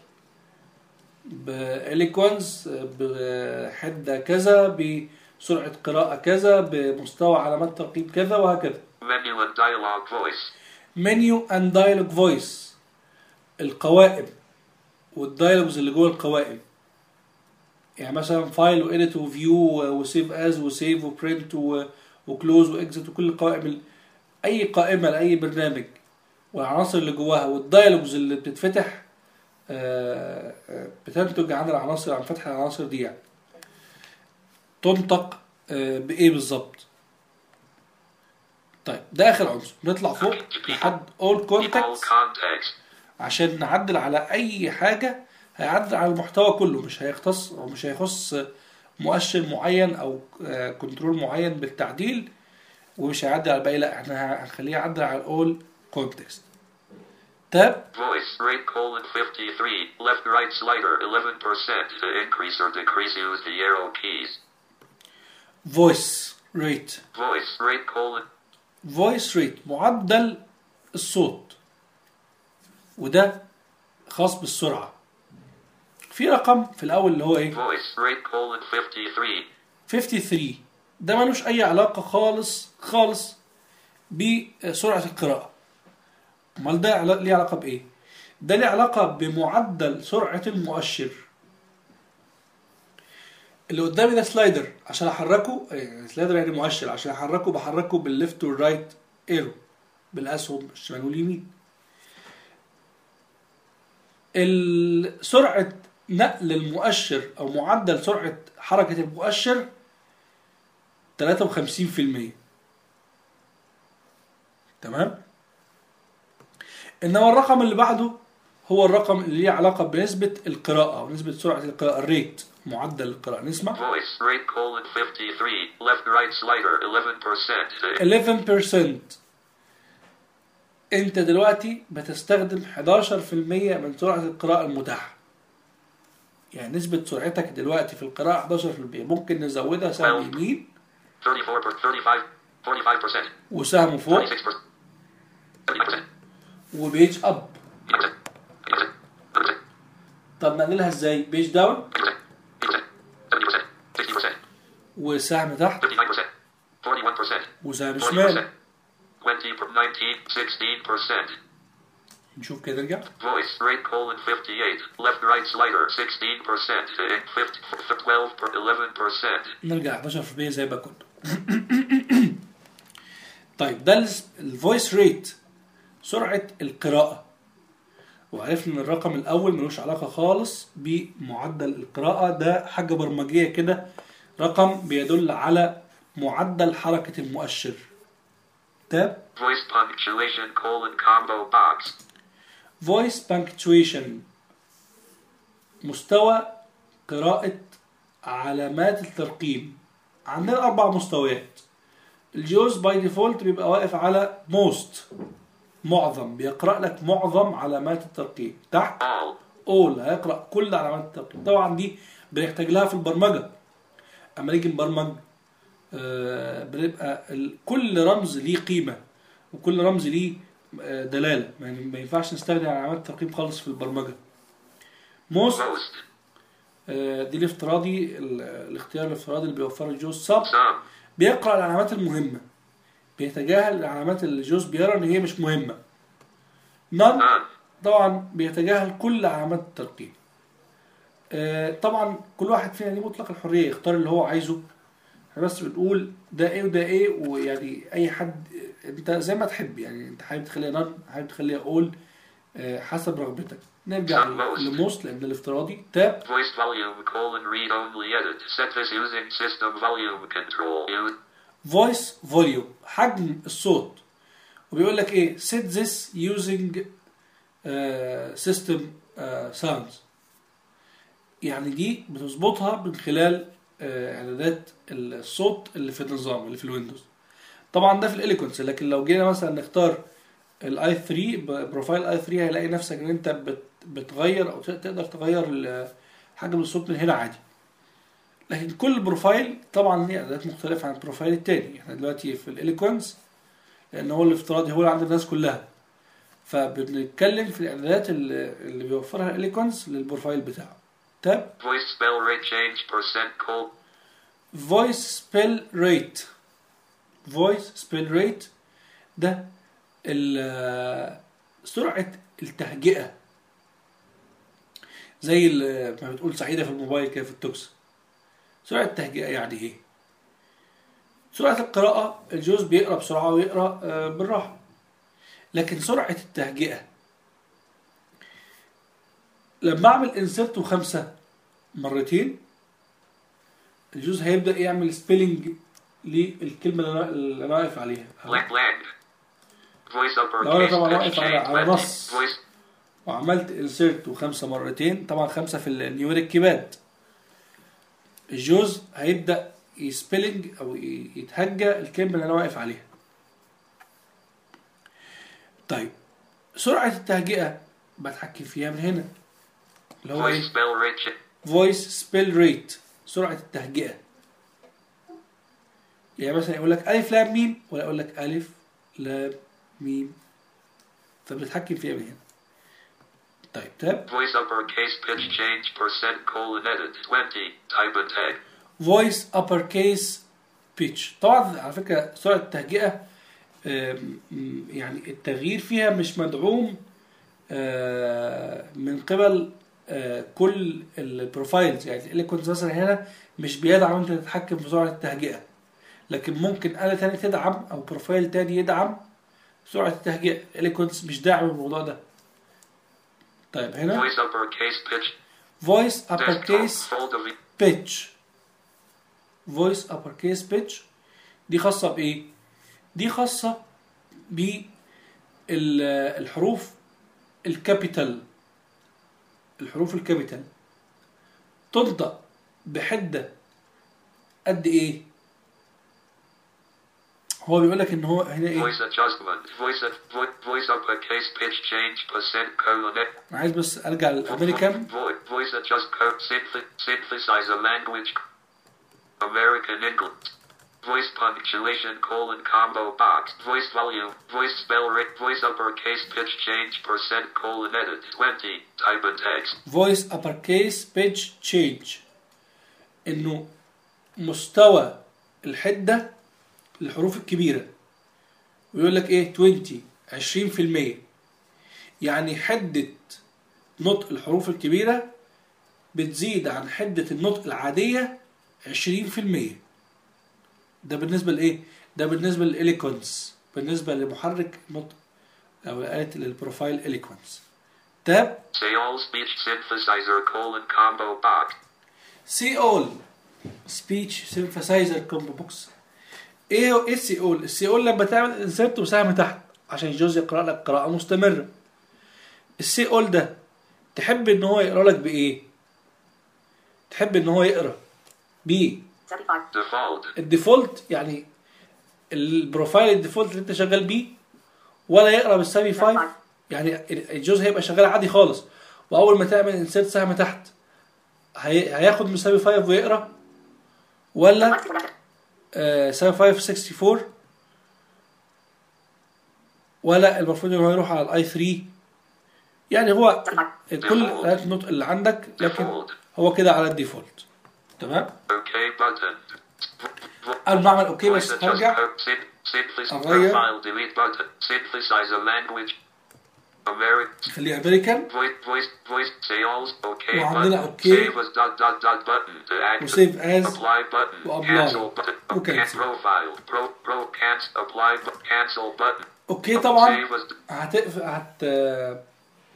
S1: بإليكوانس بحدة كذا بسرعة قراءة كذا بمستوى علامات ترقيم كذا وهكذا
S2: Menu and dialog voice.
S1: منيو اند دايلوج فويس القوائم والدايلوجز اللي جوه القوائم يعني مثلا فايل وإديت وفيو وسيف از وسيف وبرنت وكلوز واكزit وكل القوائم ال- اي قائمه لاي برنامج والعناصر اللي جواها والدايلوجز اللي بتتفتح آه، آه، بتنتج عن العناصر عن فتح العناصر دي يعني تنطق آه، بايه بالظبط طيب ده اخر عنصر نطلع فوق لحد all
S2: All
S1: contacts
S2: context.
S1: عشان نعدل على اي حاجه هيعدل على المحتوى كله مش هيختص او مش هيخص مؤشر معين او آه، كنترول معين بالتعديل ومش هيعدل على الباقي لا احنا هنخليه يعدل على all context تاب
S2: Voice rate colon 53. Left right slider 11%. To increase or decrease use the arrow keys.
S1: voice rate
S2: Voice rate colon.
S1: voice rate معدل الصوت وده خاص بالسرعه في رقم في الاول اللي هو ايه
S2: Voice rate colon 53.
S1: 53 ده ملوش اي علاقه خالص خالص بسرعه القراءه امال ده علا- ليه علاقه بايه ده ليه علاقه بمعدل سرعه المؤشر اللي قدامي ده سلايدر عشان احركه يعني سلايدر يعني مؤشر عشان احركه بحركه بالليفت والرايت ايرو بالاسهم الشمال واليمين ال- سرعه نقل المؤشر او معدل سرعه حركه المؤشر 53% تمام انما الرقم اللي بعده هو الرقم اللي ليه علاقه بنسبه القراءه او نسبه سرعه القراءه الريت معدل القراءه نسمع
S2: Voice rate colon 53. Left right slider 11%. To
S1: 11% انت دلوقتي بتستخدم 11% من سرعه القراءه المتاحه يعني نسبة سرعتك دلوقتي في القراءة 11% ممكن نزودها سهم يمين
S2: 34 per 35 45%.
S1: وسهم فوق
S2: 46%. 70%.
S1: وبيج اب
S2: 80%. 80%.
S1: طب نقللها ازاي بيج داون
S2: 80%. 70%. 60%.
S1: وسهم تحت
S2: 59%. 41%.
S1: وسهم
S2: 40%.
S1: شمال
S2: 20 per 19, 16%.
S1: نشوف كده نرجع
S2: Voice rate colon 58. Left right slider 16%. To in 50, 12 per 11%.
S1: نرجع 11% زي ما كنا طيب ده الفويس ريت سرعة القراءة وعرفنا ان الرقم الاول ملوش علاقة خالص بمعدل القراءة ده حاجة برمجية كده رقم بيدل على معدل حركة المؤشر تاب
S2: Voice punctuation colon combo box.
S1: voice punctuation مستوى قراءة علامات الترقيم عندنا أربع مستويات الجوز باي ديفولت بيبقى واقف على most معظم بيقرأ لك معظم علامات الترقيم تحت
S2: All.
S1: all هيقرأ كل علامات الترقيم طبعا دي بنحتاج لها في البرمجة أما نيجي نبرمج آه، بنبقى ال- كل رمز ليه قيمة وكل رمز ليه آه، دلالة يعني ما ينفعش نستخدم علامات الترقيم خالص في البرمجة most
S2: Most.
S1: آه، دي الافتراضي ال- الاختيار الافتراضي اللي بيوفره الجوز سب
S2: Some.
S1: بيقرأ العلامات المهمة بيتجاهل العلامات اللي الجوز بيرى ان هي مش مهمة none
S2: None.
S1: طبعا بيتجاهل كل علامات الترقيم آه، طبعا كل واحد فينا ليه مطلق الحرية يختار اللي هو عايزه احنا بس بنقول ده ايه وده ايه ويعني اي حد انت زي ما تحب يعني انت حابب تخليها نان حابب تخليها اول آه، حسب رغبتك نرجع
S2: Most.
S1: لموست لان ده الافتراضي تاب
S2: Voice volume colon read only edit. Set this using system volume control. Use
S1: فويس فوليوم حجم الصوت وبيقول لك ايه set this using uh, system uh, sounds يعني دي بتظبطها من خلال uh, اعدادات الصوت اللي في النظام اللي في الويندوز طبعا ده في الاليكونس لكن لو جينا مثلا نختار الاي 3 بروفايل اي 3 هيلاقي نفسك ان انت بت بتغير او تقدر تغير ال- حجم الصوت من هنا عادي لكن كل بروفايل طبعا ليه اعدادات مختلفه عن البروفايل التاني احنا دلوقتي في الاليكونس لان هو الافتراضي هو اللي عند الناس كلها فبنتكلم في الاعدادات اللي, اللي بيوفرها الاليكونس للبروفايل بتاعه تاب
S2: voice spell rate change percent col
S1: فويس سبيل ريت فويس سبيل ريت ده ال- سرعة التهجئة زي ال- ما بتقول سعيدة في الموبايل كده في التوكس سرعة التهجئة يعني ايه؟ سرعة القراءة الجوز بيقرأ بسرعة ويقرأ آه، بالراحة لكن سرعة التهجئة لما أعمل انسرت خمسة مرتين الجوز هيبدأ يعمل سبيلنج للكلمة اللي أنا- اللي أنا واقف عليها
S2: blank blank. Voice
S1: لو أنا
S2: uppercase
S1: طبعا
S2: pitch
S1: واقف على
S2: change
S1: على
S2: blank.
S1: نص
S2: Voice
S1: وعملت انسرت وخمسة مرتين طبعا خمسة في النيوريك كيباد الجوز هيبدأ يسبيلنج أو ي- يتهجى الكلمة اللي أنا واقف عليها طيب سرعة التهجئة بتحكم فيها من هنا اللي هو
S2: voice
S1: ايه
S2: spell rate change
S1: فويس سبيل ريت سرعة التهجئة يعني مثلا يقول لك ألف لام ميم ولا يقول لك ألف لام ميم فبتتحكم فيها من هنا طيب تاب
S2: voice uppercase pitch change percent colon edit 20 type and tag
S1: فويس ابر كيس بيتش طبعا على فكره سرعه التهجئه آم، م، يعني التغيير فيها مش مدعوم آه، من قبل آه، كل البروفايلز يعني الاليكونز مثلا هنا مش بيدعم انت تتحكم في سرعه التهجئه لكن ممكن آلة تانية تدعم او بروفايل تاني يدعم سرعه التهجئه الاليكونز مش داعم الموضوع ده طيب هنا
S2: voice uppercase pitch
S1: فويس ابر
S2: desktop
S1: كيس
S2: fold of
S1: بيتش فويس ابر كيس بيتش دي خاصه بايه دي خاصه بالحروف الكابيتال الحروف الكابيتال تنطق بحده قد ايه هو بيقول لك ان هو هنا ايه
S2: voice adjustment voice ad- vo- voice uppercase pitch change percent colon edit
S1: انا عايز بس ارجع للامريكان
S2: Vo- voice adjust code synth- synthesize a language American English voice punctuation colon combo box voice volume voice spell rate voice uppercase pitch change percent colon edit 20 type and text
S1: فويس ابر كيس بيتش تشينج انه مستوى الحده للحروف الكبيره ويقول لك ايه 20 20% يعني حده نطق الحروف الكبيره بتزيد عن حده النطق العاديه 20% ده بالنسبه لايه ده بالنسبه للاليكونس بالنسبه لمحرك نطق او آلة للبروفايل اليكونس تاب
S2: say all speech synthesizer colon combo box
S1: سي اول سبيتش سينثسايزر كومبو بوكس ايه هو ايه السي اول السي اول لما تعمل انسرت وسهم تحت عشان الجوز يقرا لك قراءه مستمره السي اول ده تحب ان هو يقرا لك بايه تحب ان هو يقرا ب
S3: 75.
S2: default
S1: الديفولت يعني البروفايل الديفولت اللي انت شغال بيه ولا يقرا بالسامي 5 يعني الجوز هيبقى شغال عادي خالص واول ما تعمل انسرت سهم تحت هي... هياخد من سامي 5 ويقرا ولا
S3: Select selected.
S1: آه، 7564 ولا المفروض ان هو يروح على الاي 3 يعني هو
S3: 75.
S1: كل آلات النطق اللي عندك لكن
S2: default
S1: هو كده على الديفولت تمام
S2: OK button
S1: قبل ما اعمل اوكي
S2: voice
S1: بس
S2: adjust
S1: هرجع
S2: code syn- synthesize
S1: أغير.
S2: profile delete button synthesize a language American
S1: خليه امريكان
S2: Voice, voice, voice, sales, okay
S1: وعندنا
S2: button,
S1: okay.
S2: save as dot dot dot button to act,
S1: وسيف از
S2: apply button,
S1: وapply.
S2: cancel button,
S1: وcancel.
S2: can profile, pro, pro, cancel, apply, bu- cancel button,
S1: اوكي طبعا
S2: save as,
S1: هتقف هت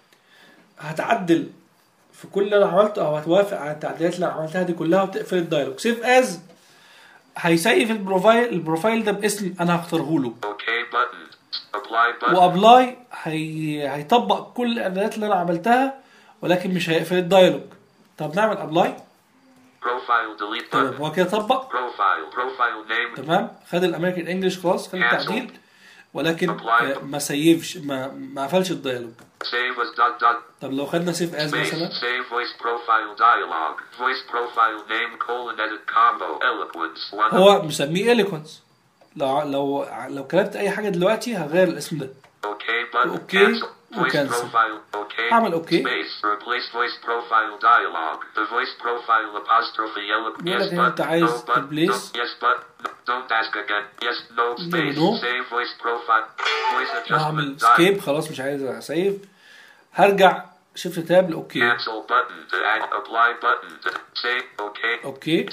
S1: هتعدل في كل اللي انا عملته او هتوافق على التعديلات اللي انا عملتها دي كلها وتقفل الدايلوج سيف از هيسيف البروفايل البروفايل ده باسم انا هختاره له
S2: OK button. Apply button.
S1: وابلاي هي... هيطبق كل الاعدادات اللي انا عملتها ولكن مش هيقفل الدايلوج طب نعمل ابلاي
S2: Profile delete
S1: تمام
S2: button.
S1: هو كده طبق
S2: Profile. Profile name.
S1: تمام خد الامريكان انجلش خلاص خد التعديل ولكن آه، ما سيفش ما ما قفلش الدايلوج
S2: Save as dot dot.
S1: طب لو خدنا سيف از
S2: Space.
S1: مثلا
S2: Save voice profile dialog. Voice profile name colon edit combo. Eloquence. One.
S1: هو مسميه اليكونس لو لو لو كتبت اي حاجه دلوقتي هغير الاسم ده
S2: OK button.
S1: OK
S2: Cancel. Voice
S1: وcancel.
S2: profile. OK.
S1: هعمل OK.
S2: Space. Replace voice profile dialog. The voice profile apostrophe eloquence.
S1: بيقول
S2: Yes
S1: لك هنا
S2: but.
S1: أنت عايز
S2: No but.
S1: replace.
S2: No, yes but. No, don't ask again. Yes no space.
S1: no.
S2: Save voice profile. Voice
S1: هعمل
S2: adjustment. dialog.
S1: سكيب خلاص مش عايز اسيف هرجع شيفت تاب لاوكي
S2: Cancel button to add apply button to say OK.
S1: اوكي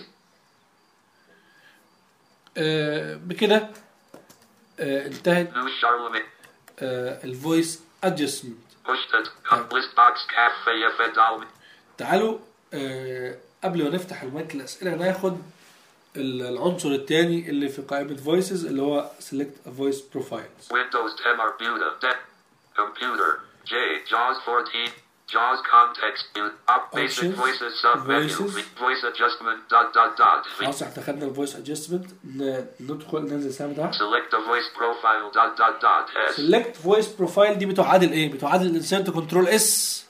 S1: آه بكده آه انتهت
S2: New Charlemagne.
S1: آه الفويس ادجستمنت
S2: Push the cut list box cafe fedal.
S1: تعالوا آه قبل ما نفتح المايك الاسئله ناخد ال- العنصر الثاني اللي في قائمه فويسز اللي هو select a voice profiles
S2: Windows 10 Arbuda. De- computer. J. JAWS 14. JAWS context. view, Up basic
S1: Options,
S2: voices submenu.
S1: voices.
S2: Voice adjustment. Dot dot dot.
S1: خلاص احنا خدنا الفويس ادجستمنت ندخل ننزل السهم ده
S2: Select a voice profile. Dot dot dot. S.
S1: سيلكت فويس بروفايل دي بتعادل ايه؟ بتعادل الانسيرت كنترول اس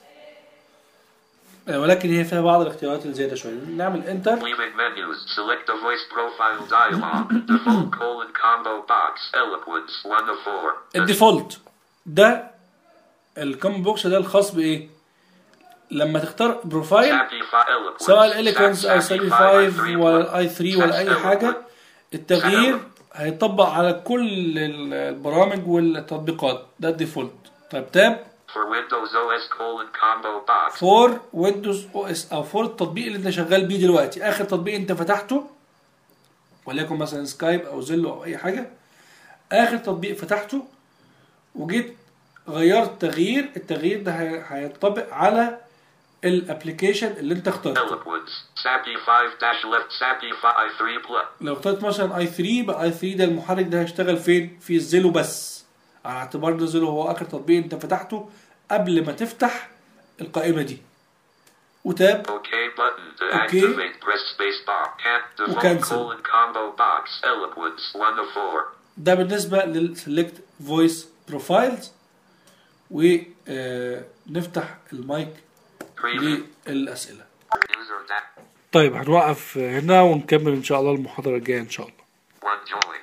S1: ولكن هي فيها بعض الاختيارات الزياده شويه نعمل انتر
S2: Leaving menus. Select a voice profile dialog. Default colon combo box. Eloquence. 1 of 4.
S1: الديفولت ده الكوم بوكس ده الخاص بايه؟ لما تختار بروفايل
S2: Sapify Eloquence.
S1: سواء الاليكونس او
S2: Sapify
S1: سابي
S2: i3
S1: 5 ولا
S2: plus.
S1: الاي 3 ولا اي حاجه التغيير هيطبق على كل البرامج والتطبيقات ده الديفولت طيب تاب
S2: For Windows OS colon combo box.
S1: فور ويندوز او اس او فور التطبيق اللي انت شغال بيه دلوقتي اخر تطبيق انت فتحته وليكن مثلا سكايب او زيلو او اي حاجه اخر تطبيق فتحته وجيت غيرت تغيير التغيير ده هي- هينطبق على الابلكيشن اللي انت اخترته
S2: Eloquence. Sappy 5 dash left. Sappy 5 i3 plus.
S1: لو اخترت مثلا اي 3 يبقى اي 3 ده المحرك ده هيشتغل فين في الزيلو بس على اعتبار ان زيلو هو اخر تطبيق انت فتحته قبل ما تفتح القائمه دي وتاب
S2: OK button to
S1: OK.
S2: activate. Press space bar. Can't default
S1: وcancel.
S2: colon combo box. Eloquence. 1 of 4.
S1: ده بالنسبه للسلكت فويس بروفايلز ونفتح المايك
S2: Preview.
S1: للاسئله
S2: User that.
S1: طيب هنوقف هنا ونكمل ان شاء الله المحاضره الجايه ان شاء الله
S2: One join.